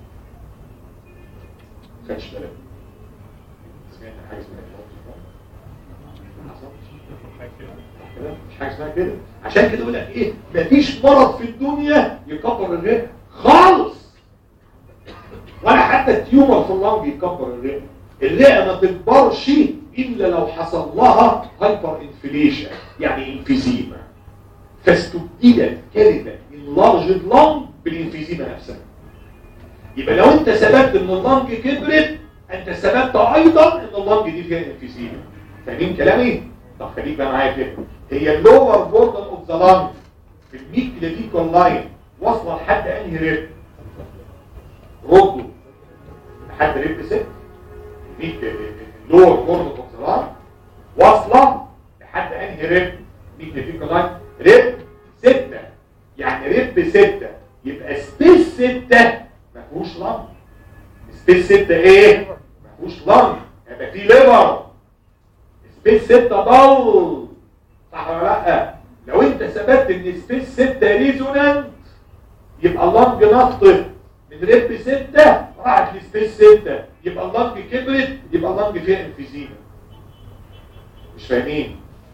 خدش بالك سمعت عن حاجه اسمها اللارج بلان ما حصلش كده؟ مش حاجه اسمها كده عشان كده يقول لك ايه مفيش مرض في الدنيا يكبر الرئه خالص ولا حتى التيومر في اللنج يكبر الرئه الرئه ما تكبرش الا لو حصل لها هايبر انفليشن يعني انفيزيما فاستبدلت كلمه اللارج لنج بالانفيزيما نفسها يبقى لو انت سببت ان اللنج كبرت انت سببت ايضا ان اللنج دي فيها انفيزيما فاهمين كلامي طب خليك بقى معايا كده هي اللور بوردر اوف ذا لانج في الميك كلافيكول لاين واصله لحد انهي ريب ردوا لحد ريب 6 الميك اللور بوردر اوف ذا لانج واصله لحد انهي ريب ميك كلافيكول لاين ريب 6 يعني ريب 6 يبقى سبيس 6 ما فيهوش لانج سبيس 6 ايه ما فيهوش لانج يبقى فيه ليفر سبيس 6 ضل صح ولا لا لو انت ثبت ان سبيس 6 ريزونانت يبقى اللنج نطت من ريب 6 راحت لسبيس 6 يبقى اللنج كبرت يبقى اللنج فيها انفيزيما مش فاهمين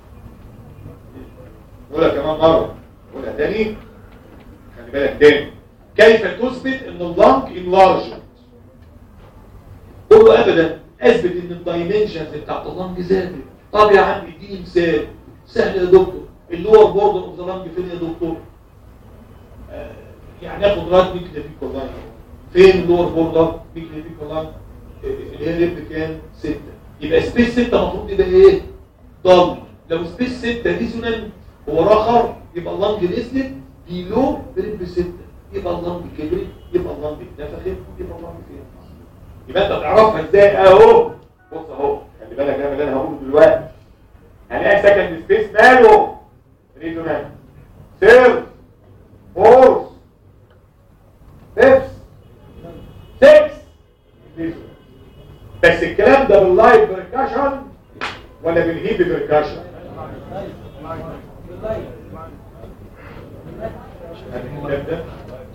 نقولها كمان مرة نقولها تاني خلي بالك تاني كيف تثبت ان اللنج انلارجد قول له ابدا اثبت ان الدايمنشنز بتاعت اللنج زادت طب يا عم اديني مثال سهل يا دكتور اللور بوردر اوف ذا لانج فين يا دكتور آه، يعني اخد رايت ميكلافيكول لاين فين اللور بوردر ميكلافيكول لاين اللي هي ريب كام 6 يبقى سبيس 6 المفروض يبقى ايه ضل لو سبيس 6 ريزونانت وراه خرم يبقى اللانج نزلت بيلو ريب 6 يبقى اللانج كبرت يبقى اللانج اتنفخت يبقى اللانج فين يبقى انت تعرفها ازاي اهو بص اهو خلي بالك انا اللي انا هقوله دلوقتي هنلاقي سكند سبيس ماله ريزونانت سيرف فورس فيفث 6 ريزونانت بس الكلام ده باللايف بركاشن ولا بالهيب بركاشن الكتاب ده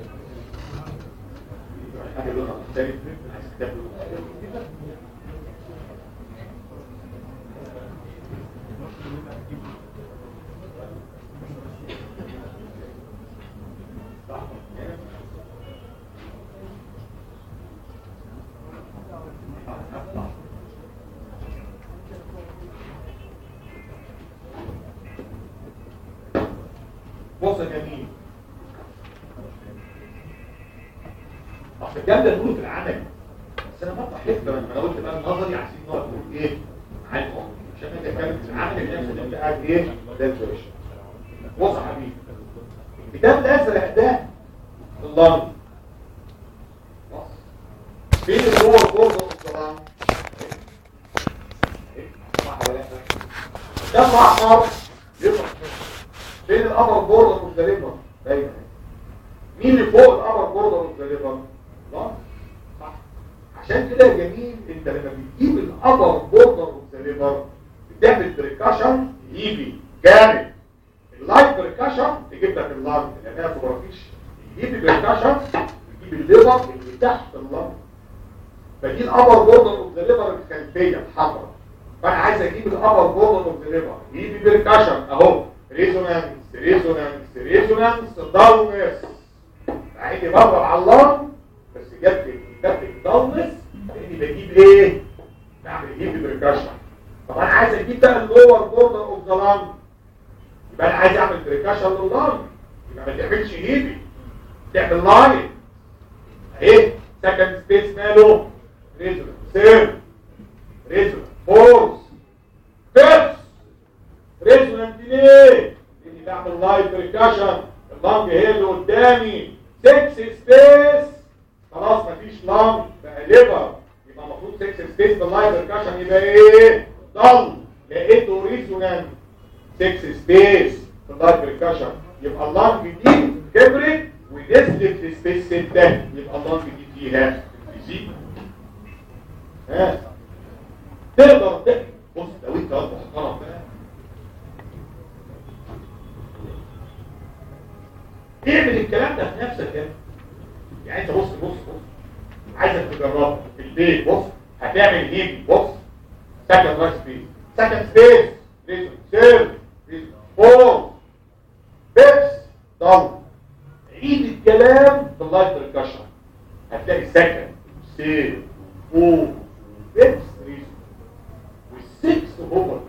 حاجه لونها مختلف عايز كتاب لونه مختلف. صح. بص يا جميل اصل الكلام ده نقوله في العمل بس انا بطلع حته لما انا قلت بقى النظري عايزين نقعد نقول ايه عن الحكم عشان انت تتكلم في العمل اللي نفسه انت قاعد ايه ده الفرش بص يا حبيبي الكتاب الازرق ده اللنج بص فين اللور بوردر طبعا صح ولا لا ده الاحمر يطلع فين الامر بوردر والزليفر دايما مين اللي فوق الامر بوردر والزليفر لا صح عشان كده يا جميل انت لما بتجيب الامر بوردر والزليفر بتعمل بريكاشن يجي جامد اللايت بريكاشن تجيب لك اللنج لانها فوبرافيش تجيب البريكاشن تجيب الليفر اللي تحت اللنج فدي الابر بوردر والزليفر الخلفيه الحمراء فانا عايز اجيب الابر بوردر والزليفر يجي بريكاشن اهو ريزونانس ريزونانس ريزونانس داونس عيني بضرب على اللون بس جت جت داونس لاني بجيب ايه بعمل هيب بريكاشن طب انا عايز اجيب بقى اللور بوردر اوف ذا لانج يبقى انا عايز اعمل بريكاشن لللانج يبقى ما تعملش هيبي تعمل لاين اهي سكند سبيس ماله ريزونانس سير ريزونانس فورس فيرست ريزونانت ليه؟ لاني بعمل لايف بريكاشن اللنج هي اللي قدامي 6 سبيس خلاص مفيش لنج بقى ليفر يبقى المفروض 6 سبيس باللايف بريكاشن يبقى ايه؟ ضل لقيته ريزونانت 6 سبيس باللايف بريكاشن يبقى اللنج دي كبرت ونزلت في سبيس 6 يبقى اللنج دي فيها فيزيك ها تقدر تقدر بص لو انت واد محترم بقى اعمل الكلام ده في نفسك يعني يعني انت بص بص بص عايزك تجربه في البيت بص هتعمل هيب بص سكند رايت سبيس سكند سبيس ريزون سير ريزون فور بيبس ضل عيد الكلام باللايف بريكشن هتلاقي سكند سير فور بيبس ريزون والسكس هو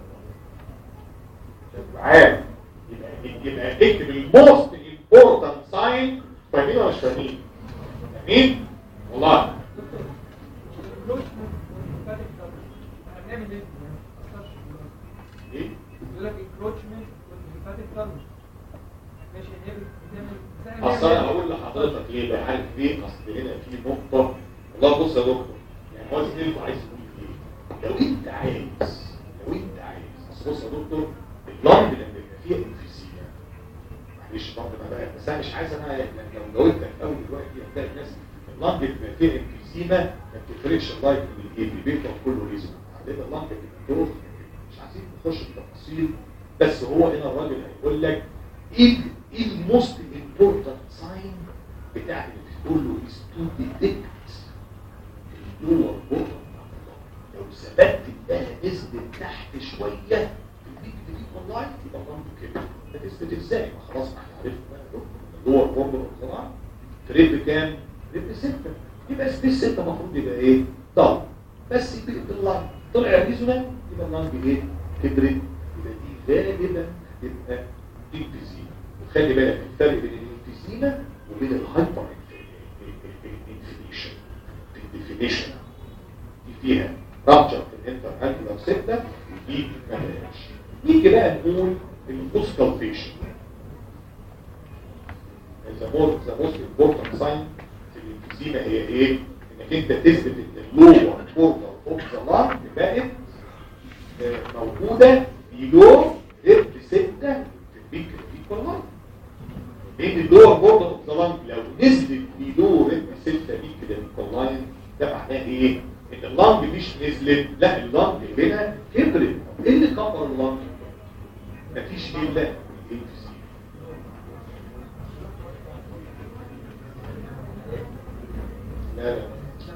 عارف يبقى يبقى اكتب الموست امبورتنت ساين فاهمين ولا مش فاهمين؟ فاهمين؟ والله ايه؟ يقول لك انكروتشمنت والليمفاتيك ترمز ماشي هي بتعمل اصل انا هقول لحضرتك ليه بقى عارف ليه اصل هنا في نقطه والله بص يا دكتور يعني هو زميلك عايز يقول ايه لو انت عايز لو انت عايز اصل بص يا دكتور اللنج لما يبقى فيها انفيزيما معلش برضه انا بقى بس انا مش عايز انا لو جاوبتك قوي دلوقتي هتلاقي الناس اللنج بيبقى فيها انفيزيما ما بتفرقش اللايف من الايه بيبقى كله ريزون عندنا اللنج بتبقى مش عايزين نخش في تفاصيل بس هو هنا الراجل هيقول لك ايه ايه الموست امبورتنت ساين بتاعت اللي بتقول له از تو ديتكت اللور بوتن لو ثبت انها نزلت تحت شويه لاين يبقى اللنج كده هتثبت ازاي ما خلاص ما احنا عرفنا اللور بوردر طبعا تريب كام تريب 6 يبقى سبيس 6 المفروض يبقى ايه ضل بس يبقى اللنج طلع ريزونال يبقى اللنج ايه كبرت يبقى دي غالبا يبقى انفيزيما وخلي بالك الفرق بين الانفيزيما وبين الهايبر انفيزيشن في الديفينيشن دي فيها رابتشر في الانتر انتر 6 ودي ما فيهاش نيجي بقى نقول البوسكالفيشن the most the most important sign في الانفيزيما هي ايه؟ انك انت تثبت ان اللور بوردر اوف ذا لانج بقت آه، موجوده بيلو ريب 6 في البيك ايكوال لاين لان اللور بوردر اوف ذا لانج لو نزلت بيلو ريب 6 بيك ايكوال لاين ده معناه ايه؟ ان اللانج مش نزلت لا اللانج هنا كبرت ايه اللي كبر اللانج؟ مفيش الا الانفيزيما لا لا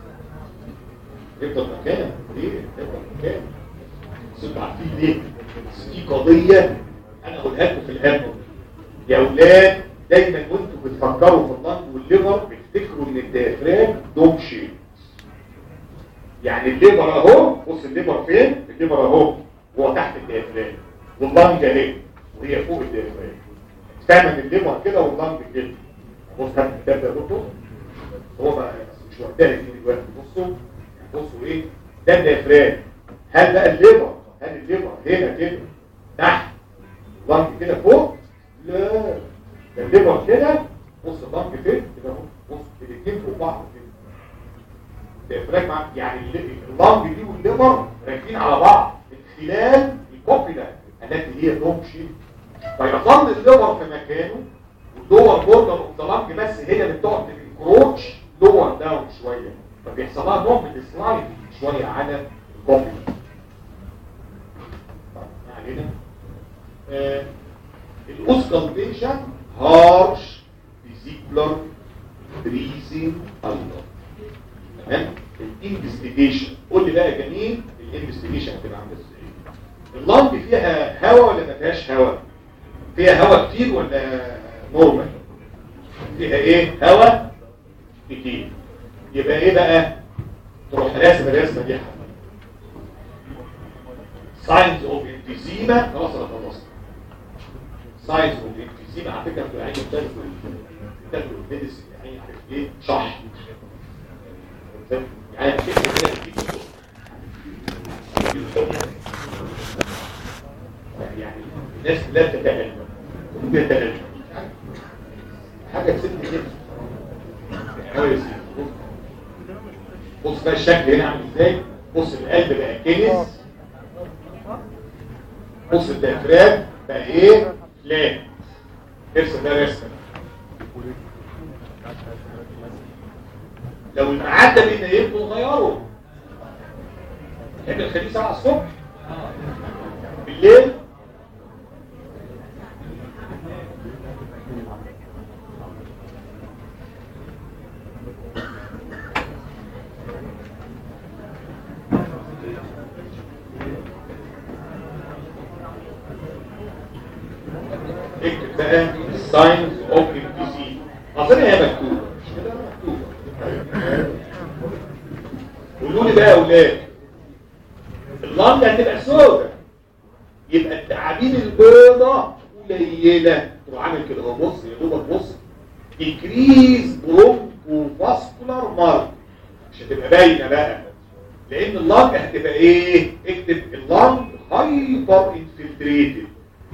يفضل مكانه ليه؟ يفضل مكانه بس انتوا عارفين ليه؟ بس دي قضية انا اقولها لكم في الهم يا اولاد دايما وانتوا بتفكروا في اللنج والليفر افتكروا ان الديافرام دوم شيب يعني الليفر اهو بص الليفر فين؟ الليفر اهو هو تحت الديافرام واللنج اهي وهي فوق الديافرام فاهم ان الليفر كده واللنج كده بص هات الكتاب ده يا دكتور هو بقى مش وقتها دي دلوقتي بصوا بصوا ايه ده الديافرام هل بقى الليفر هل الليفر هنا كده تحت لانج كده فوق لا ده الليفر كده بص اللانج فين كده اهو بص الاثنين فوق بعض كده الديافرام مع- يعني الل- اللانج دي والليفر راكبين على بعض من خلال الكوبيلا التي هي دوم شيب فيظل الليفر في مكانه واللور بوردر اوف ذا لانج بس هي اللي بتقعد تنكروتش لور داون شويه فبيحصل لها نوع من السلايد شويه على الكوبيلا طيب ما علينا آه الاوسكالبيشن هارش فيزيكولار بريزنج الله تمام الانفستيجيشن قول لي بقى يا جميل الانفستيجيشن هتبقى عامله ازاي اللنج فيها هواء ولا ما فيهاش هواء فيها هواء كتير ولا نورمال فيها ايه هواء كتير يبقى ايه بقى تروح راسم الرسمه دي ساينز اوف انفيزيما خلاص انا خلصت ساينز اوف انفيزيما على فكره بتبقى عين بتاخد بتاخد الميديسن يعني عارف ايه صح يعني فكره كده بتجيب يعني الناس لا تتألم هم بيتألم حاجة تسد كده حاول يسيب بص بقى الشكل هنا عامل ازاي بص القلب بقى كنس بص الديافرام بقى ايه فلات ارسم ده رسمه لو الميعاد ده بينيمكم نغيره احنا الخميس 7 الصبح بالليل اكتب بقى signs of emphysema اظن هي مكتوبه مش كده مكتوبه قولوا لي بقى يا اولاد اللنجه هتبقى سودة يبقى التعابين البيضة قليلة تروح عامل كده اهو بص يا دوبك بص increase bronchosvascular mark مش هتبقى باينة بقى لان اللنج هتبقى ايه اكتب اللنج هايبر انفلتريتد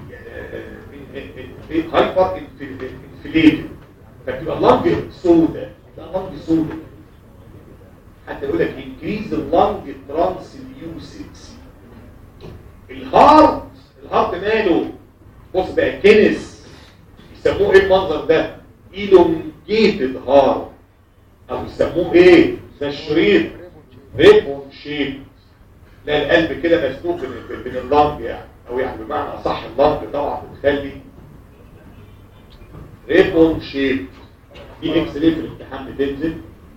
هايبر انفلتريتد فبتبقى اللنج سودة ده اللنج سودة حتى يقول لك increase اللنج ترانسليوسيتس الهارت الهارت ماله بص بقى كنس يسموه ايه المنظر ده elongated هارت او يسموه ايه ده الشريط ريبون شيب لا القلب كده مسلوك بين بين اللنج يعني او يعني بمعنى اصح اللنج طبعا بتخلي ريبون شيب دي اكس ليه في الامتحان بتنزل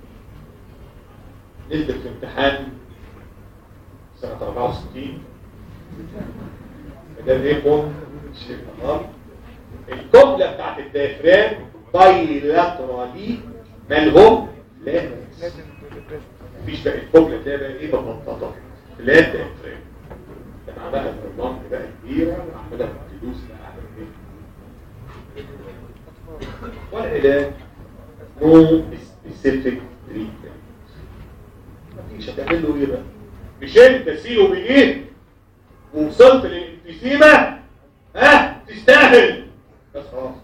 نزلت في امتحان سنة 64 ده ريبون تمام الكتله بتاعت الديافرام بايلاترالي مالهم لا مفيش بقى الكتله تلاقي بقى ايه بمنطقه لا ديافرام كان عملها في الرمل بقى كبيره وعملها في الفلوس بقى عمل ايه والعلاج نو سبيسيفيك تريتمنت مفيش هتعمل له ايه بقى مش انت سيو بايه ووصلت للانفيسيما ها تستاهل بس خلاص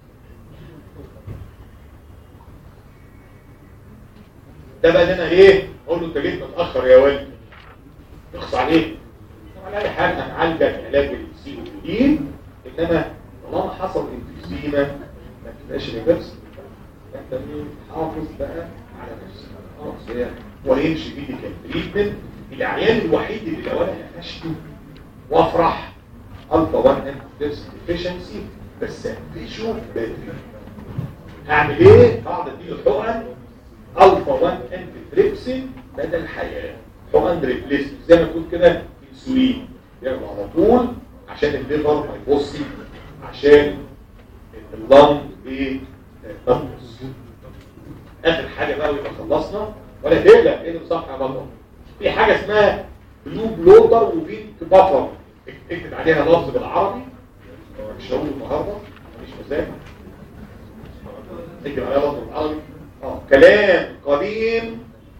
ده بقى انا ايه اقول له انت جيت متاخر يا ولد تخص عليه على اي حال هنعالجك علاج السي او بي انما طالما حصل انفيسيما ما تبقاش ريفرس انت ايه حافظ بقى على نفسك خلاص هي ويمشي ميديكال تريتمنت العيان الوحيد اللي لو انا قفشته وافرح الفا 1 انتيفيرس ديفيشنسي بس اقفشه بدري هعمل ايه؟ هقعد اديله حقن الفا 1 انتيفريكسين بدل الحياه حقن ريبليس زي ما تقول كده انسولين ياخده على طول عشان الليفر ما يبص عشان اللنج ايه تنقص اخر حاجه بقى ويبقى خلصنا ولا تقلق ايه الصفحه بطل في حاجه اسمها بلو بلوتر وبينك بافر اكتب عليها لفظ بالعربي مش هقول النهارده مفيش مزاج اكتب عليها لفظ بالعربي اه كلام قديم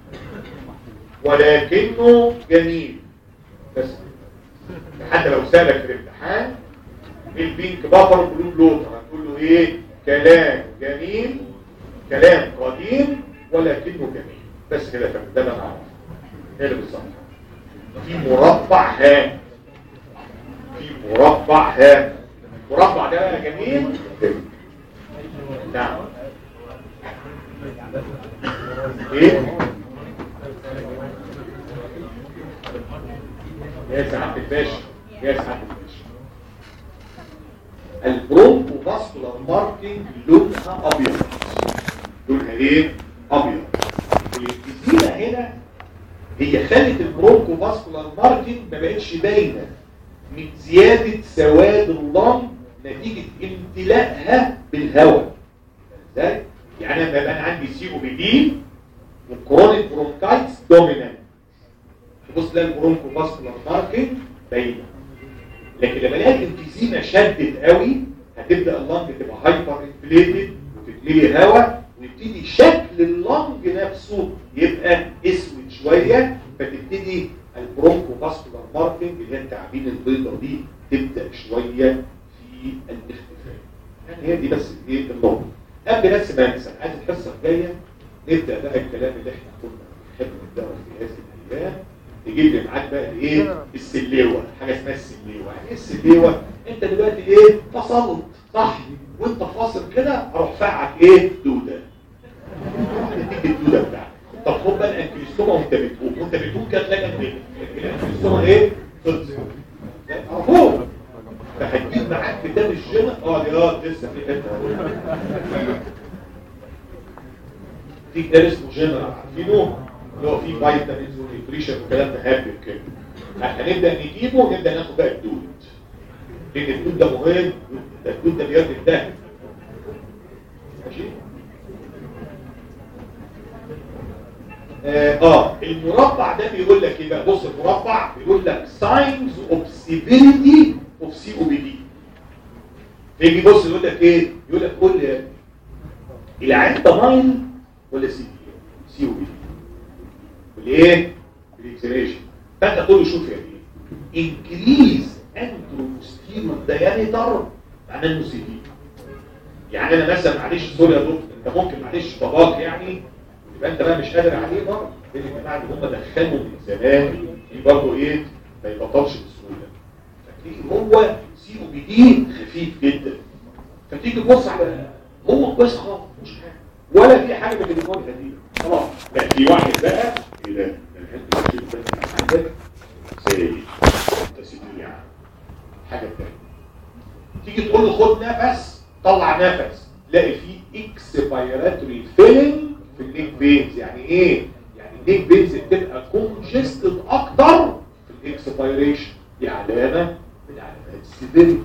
ولكنه جميل بس حتى لو سالك في الامتحان البينك بافر بلو بلوتر هتقول له ايه كلام جميل كلام قديم ولكنه جميل بس كده فهمت ده انا اعرف ايه اللي بالظبط في مربع ها في مربع ها مربع ده بقى جميل نعم ايه يا سعاده الباشا يا سعاده الباشا البرونكو فاسكولار ماركينج لونها ابيض لونها ايه ابيض الجزيره هنا هي خلت البرونكو فاسكولار ماركينج ما بقتش باينه من زياده سواد اللم نتيجه امتلاءها بالهواء ازاي يعني انا بقى عندي سي او بي دي والكرونيك برونكايتس دومينانت تبص تلاقي البرونكو فاسكولار ماركينج باينه لكن لما الاقي الانفيزيما شدت قوي هتبدا اللنج تبقى هايبر انفليتد وتتملي هواء ويبتدي شكل اللنج نفسه يبقى اسود شويه فتبتدي البرونكو فاسكولار ماركينج اللي هي التعابين البيضاء دي تبدا شويه في الاختفاء يعني هي دي بس ايه النقطه قبل بس ما انسى عايز الحصه الجايه نبدا بقى الكلام اللي احنا كنا بنحب نبداه في هذه الايام تجيب لي معاك بقى ايه السليوه حاجه اسمها السليوه يعني ايه السليوه انت دلوقتي ايه فصلت صح وانت فاصل كده اروح فعك ايه دوده تديك الدوده بتاعتك طب خد بقى الانكليستوما وانت بتقوم وانت بتقوم كده تلاقي الانكليستوما ايه خلص اهو فهتجيب معاك كتاب الجيم اه دي اه لسه في حته في كتاب اسمه جنرال عارفينه اللي هو فيه فيتامينز ونيوتريشن وكلام مهبب كده هنبدا نجيبه ونبدا ناخد بقى الدود لان الدود ده مهم ده الدود ده بيرد الدهن ماشي اه, آه المربع ده بيقول لك ايه بقى بص المربع بيقول لك signs of severity of COPD يجي بص يقول لك ايه يقول لك قول لي العين ده مايل ولا سي سي او بي بالايه بالاكسلريشن فانت تقول له شوف يا ايه انكريز انتروستيرو دايمتر معناه انه سي دي يعني انا مثلا معلش سوري يا دكتور انت ممكن معلش باباك يعني يبقى انت بقى مش قادر عليه برضه لان الجماعه اللي هم دخلوا من زمان في برضه ايه ما يبطلش بسهوله فتلاقي هو سي او بي دي خفيف جدا فتيجي تبص على هو كويس خالص مش حاجه ولا في حاجه من اللي بنقولها دي خلاص لا في واحد بقى ايه ده الحته اللي بتشيل بس عندك زي تسميع حاجه تانية تيجي تقول له خد نفس طلع نفس تلاقي فيه اكسبيراتوري فيلم في النيك فينز يعني ايه يعني النيك فينز بتبقى كونجستد اكتر في الاكسبيريشن دي علامه من علامات السيفيريتي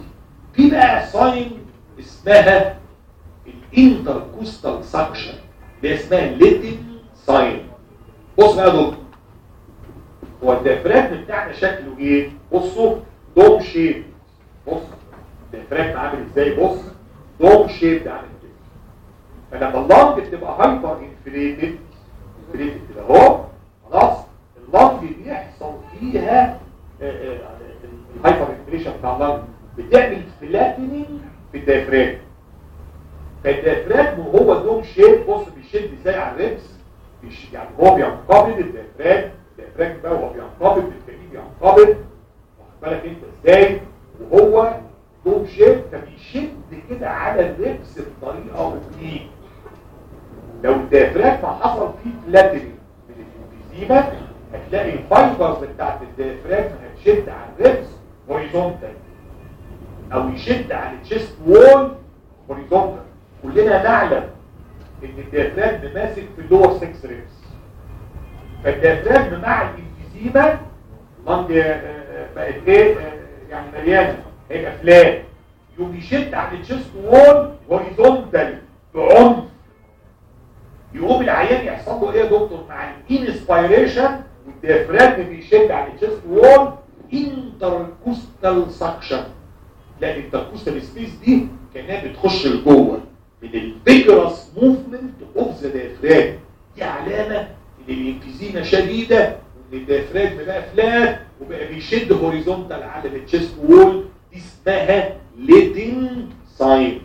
في بقى ساين اسمها الانتركوستال سكشن اللي اسمها ليتن ساين بص بقى يا دكتور هو الديافراجم بتاعنا شكله ايه بصوا دوم شيب بص الديافراجم عامل ازاي بص دوم شيب عامل كده فلما اللنج بتبقى هايبر انفليتد انفليتد كده اهو خلاص اللنج بيحصل فيها الهايبر انفليشن بتاع اللنج بتعمل فلاتنينج في الديافراجم فالديافراجم وهو دوم شيب بص بيشد ازاي على الريبس بيش- يعني هو بينقبض الديافراجم الديافراجم بقى وهو بينقبض بالتاني بينقبض واخد بالك انت ازاي وهو دوم شيب فبيشد كده على الريبس بطريقه اوبليك لو الديافراجم حصل فيه فلاتنينج من الانفيزيما هتلاقي الفايبرز بتاعت الديافراجم هتشد على الريبس هوريزونتال او يشد على الشيست وول هوريزونتال كلنا نعلم ان الديافراجم ماسك في اللور 6 ريبس فالديافراجم مع الانفيزيما لانج بقت ايه آه، يعني مليانه هيبقى فلات يقوم يشد على الشيست وول هوريزونتال بعنف يقوم العيان يحصل له ايه يا دكتور مع الانسبيريشن والديافراجم بيشد على الشيست وول انتركوستال سكشن لا الانتركوستال سبيس دي كانها بتخش لجوه من الفيجرس موفمنت اوف ذا ديافراجم دي علامه ان الانفيزيما شديده وان الديافراجم بقى فلات وبقى بيشد هوريزونتال على التشيست وول دي اسمها ليدنج ساين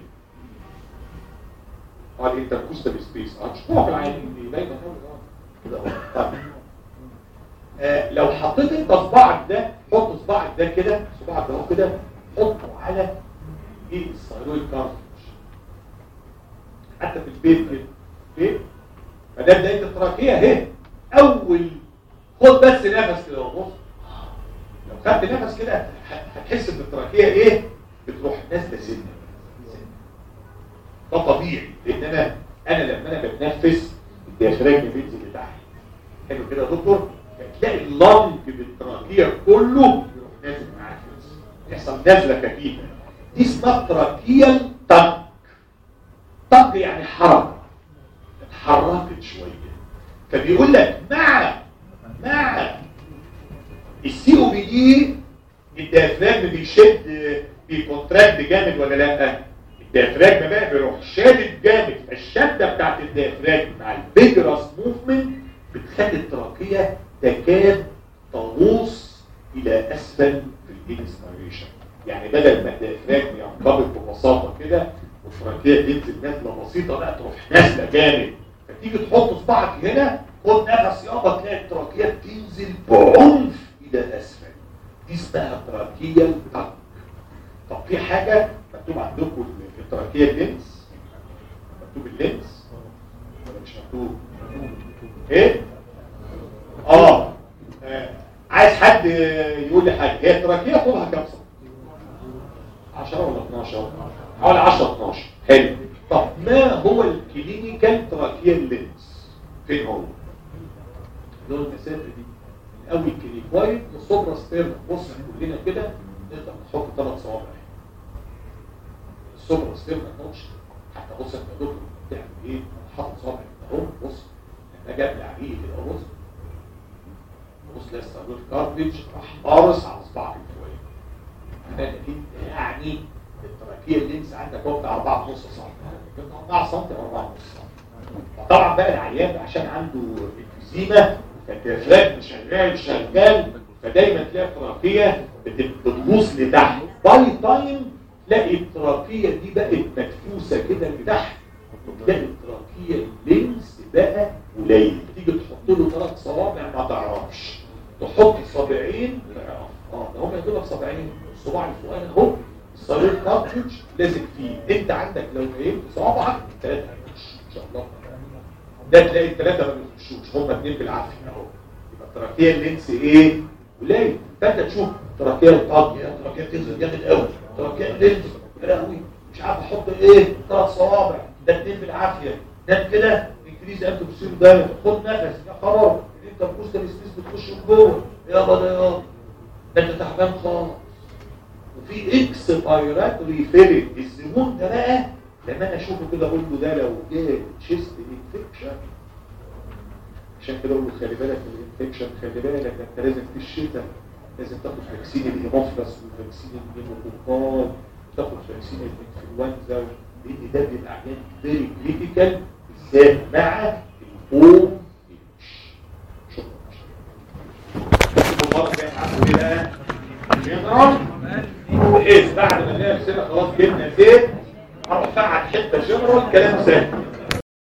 اه الانتركوستال سبيس اه مش في العين دي باينه خالص اه كده اهو طيب آه لو حطيت انت صباعك ده حط صباعك ده كده صباعك ده اهو كده حطه على ايه الثايرويد كارتج حتى في البيت كده اوكي فده بدايه التراكيه اهي اول خد بس نفس كده اهو بص لو خدت نفس كده هت- هتحس ان التراكيه ايه بتروح نازله سنه سنة. ده طبيعي لان انا انا لما انا بتنفس الديافراجم بينزل لتحت حلو كده يا دكتور فتلاقي اللنج بالتراكيه كله يروح نازل معاك يحصل نزله خفيفه دي اسمها تراكيال تك تك يعني حركه اتحركت شويه فبيقول لك مع مع السي او بي دي الديافراجم بيشد بيكونتراكت جامد ولا لا الديافراجم بقى بيروح شادد جامد الشده بتاعت الديافراجم مع البيجرس موفمنت بتخلي التراكيه تكاد تغوص الى اسفل في الانسبيريشن يعني بدل ما الديافراجم ينقبض ببساطه كده والتراكيه تنزل نازله بسيطه لا تروح نازله جامد فتيجي تحط صباعك هنا خد نفس يابا تلاقي التراكيه بتنزل بعنف الى اسفل دي اسمها تراكيه تك طب في حاجه مكتوب عندكم في التراكيه اللينس مكتوب اللينس ولا مش مكتوب ايه اه آه. عايز حد يقول لي حاجه هي التراكيه طولها كام سم 10 ولا 12 حوالي 10 12 حلو طب ما هو الكلينيكال تراكيال لينس فين هو اللي هو المسافه دي من اول كليكوايد للصبرا ستيرن بص كلنا كده نقدر نحط ثلاث صوابع الصبرا ستيرن نوتش حتى بص انت يا دكتور بتعمل ايه حاطط صابع كده اهو بص لما اجي ابلع بيه كده اهو بص بص لسه الروت كارتليج راح قارص على صباعك الفوقاني انا لقيت يعني التراكيه اللينس عندك هو بتاع 4 ونص سم 4 سم او 4 ونص سم طبعا بقى العيان عشان عنده انفيزيما فالديافراجم شغال شغال فدايما تلاقي التراكيه بت- بتبوظ لتحت باي تايم تلاقي التراكيه دي بقت مدفوسه كده لتحت تلاقي التراكيه اللينس بقى قليل تيجي تحط له ثلاث صوابع ما تعرفش تحط صابعين تعرف اه ده هم يدولك صابعين الصباع الفوقاني اهو الصليب كارتج لازق فيه انت عندك لو نيمت صوابعك ثلاثه هيخش ان شاء الله ده تلاقي الثلاثه ما بيخشوش هم اثنين بالعافيه اهو يبقى التراكيه اللينس ايه قليل فانت تشوف تراكيه القاضيه تراكيه تنزل جامد قوي تراكيه اللينس يا لهوي مش عارف احط ايه ثلاث صوابع ده اثنين بالعافيه ده كده انكريز انت بتصير ده خد نفس يا خبر انت بوست السبيس بتخش جوه يابا ده يابا ده انت تعبان خالص وفي اكسبيراتوري فيلم الزبون ده بقى لما انا اشوفه كده اقول له ده لو جه تشيست انفكشن عشان كده اقول له خلي بالك من الانفكشن خلي بالك انت لازم في الشتاء لازم تاخد فاكسين الهيموفلس وفاكسين النيموكوكال تاخد فاكسين الانفلونزا لان ده بيبقى عيان فيري كريتيكال بالذات مع الفوم شكرا المره الجايه هعمل ايه بقى؟ جنرال بحيث بعد ما نلاقي نفسنا خلاص جبنا زيت هروح فعل حته جنرال كلام سهل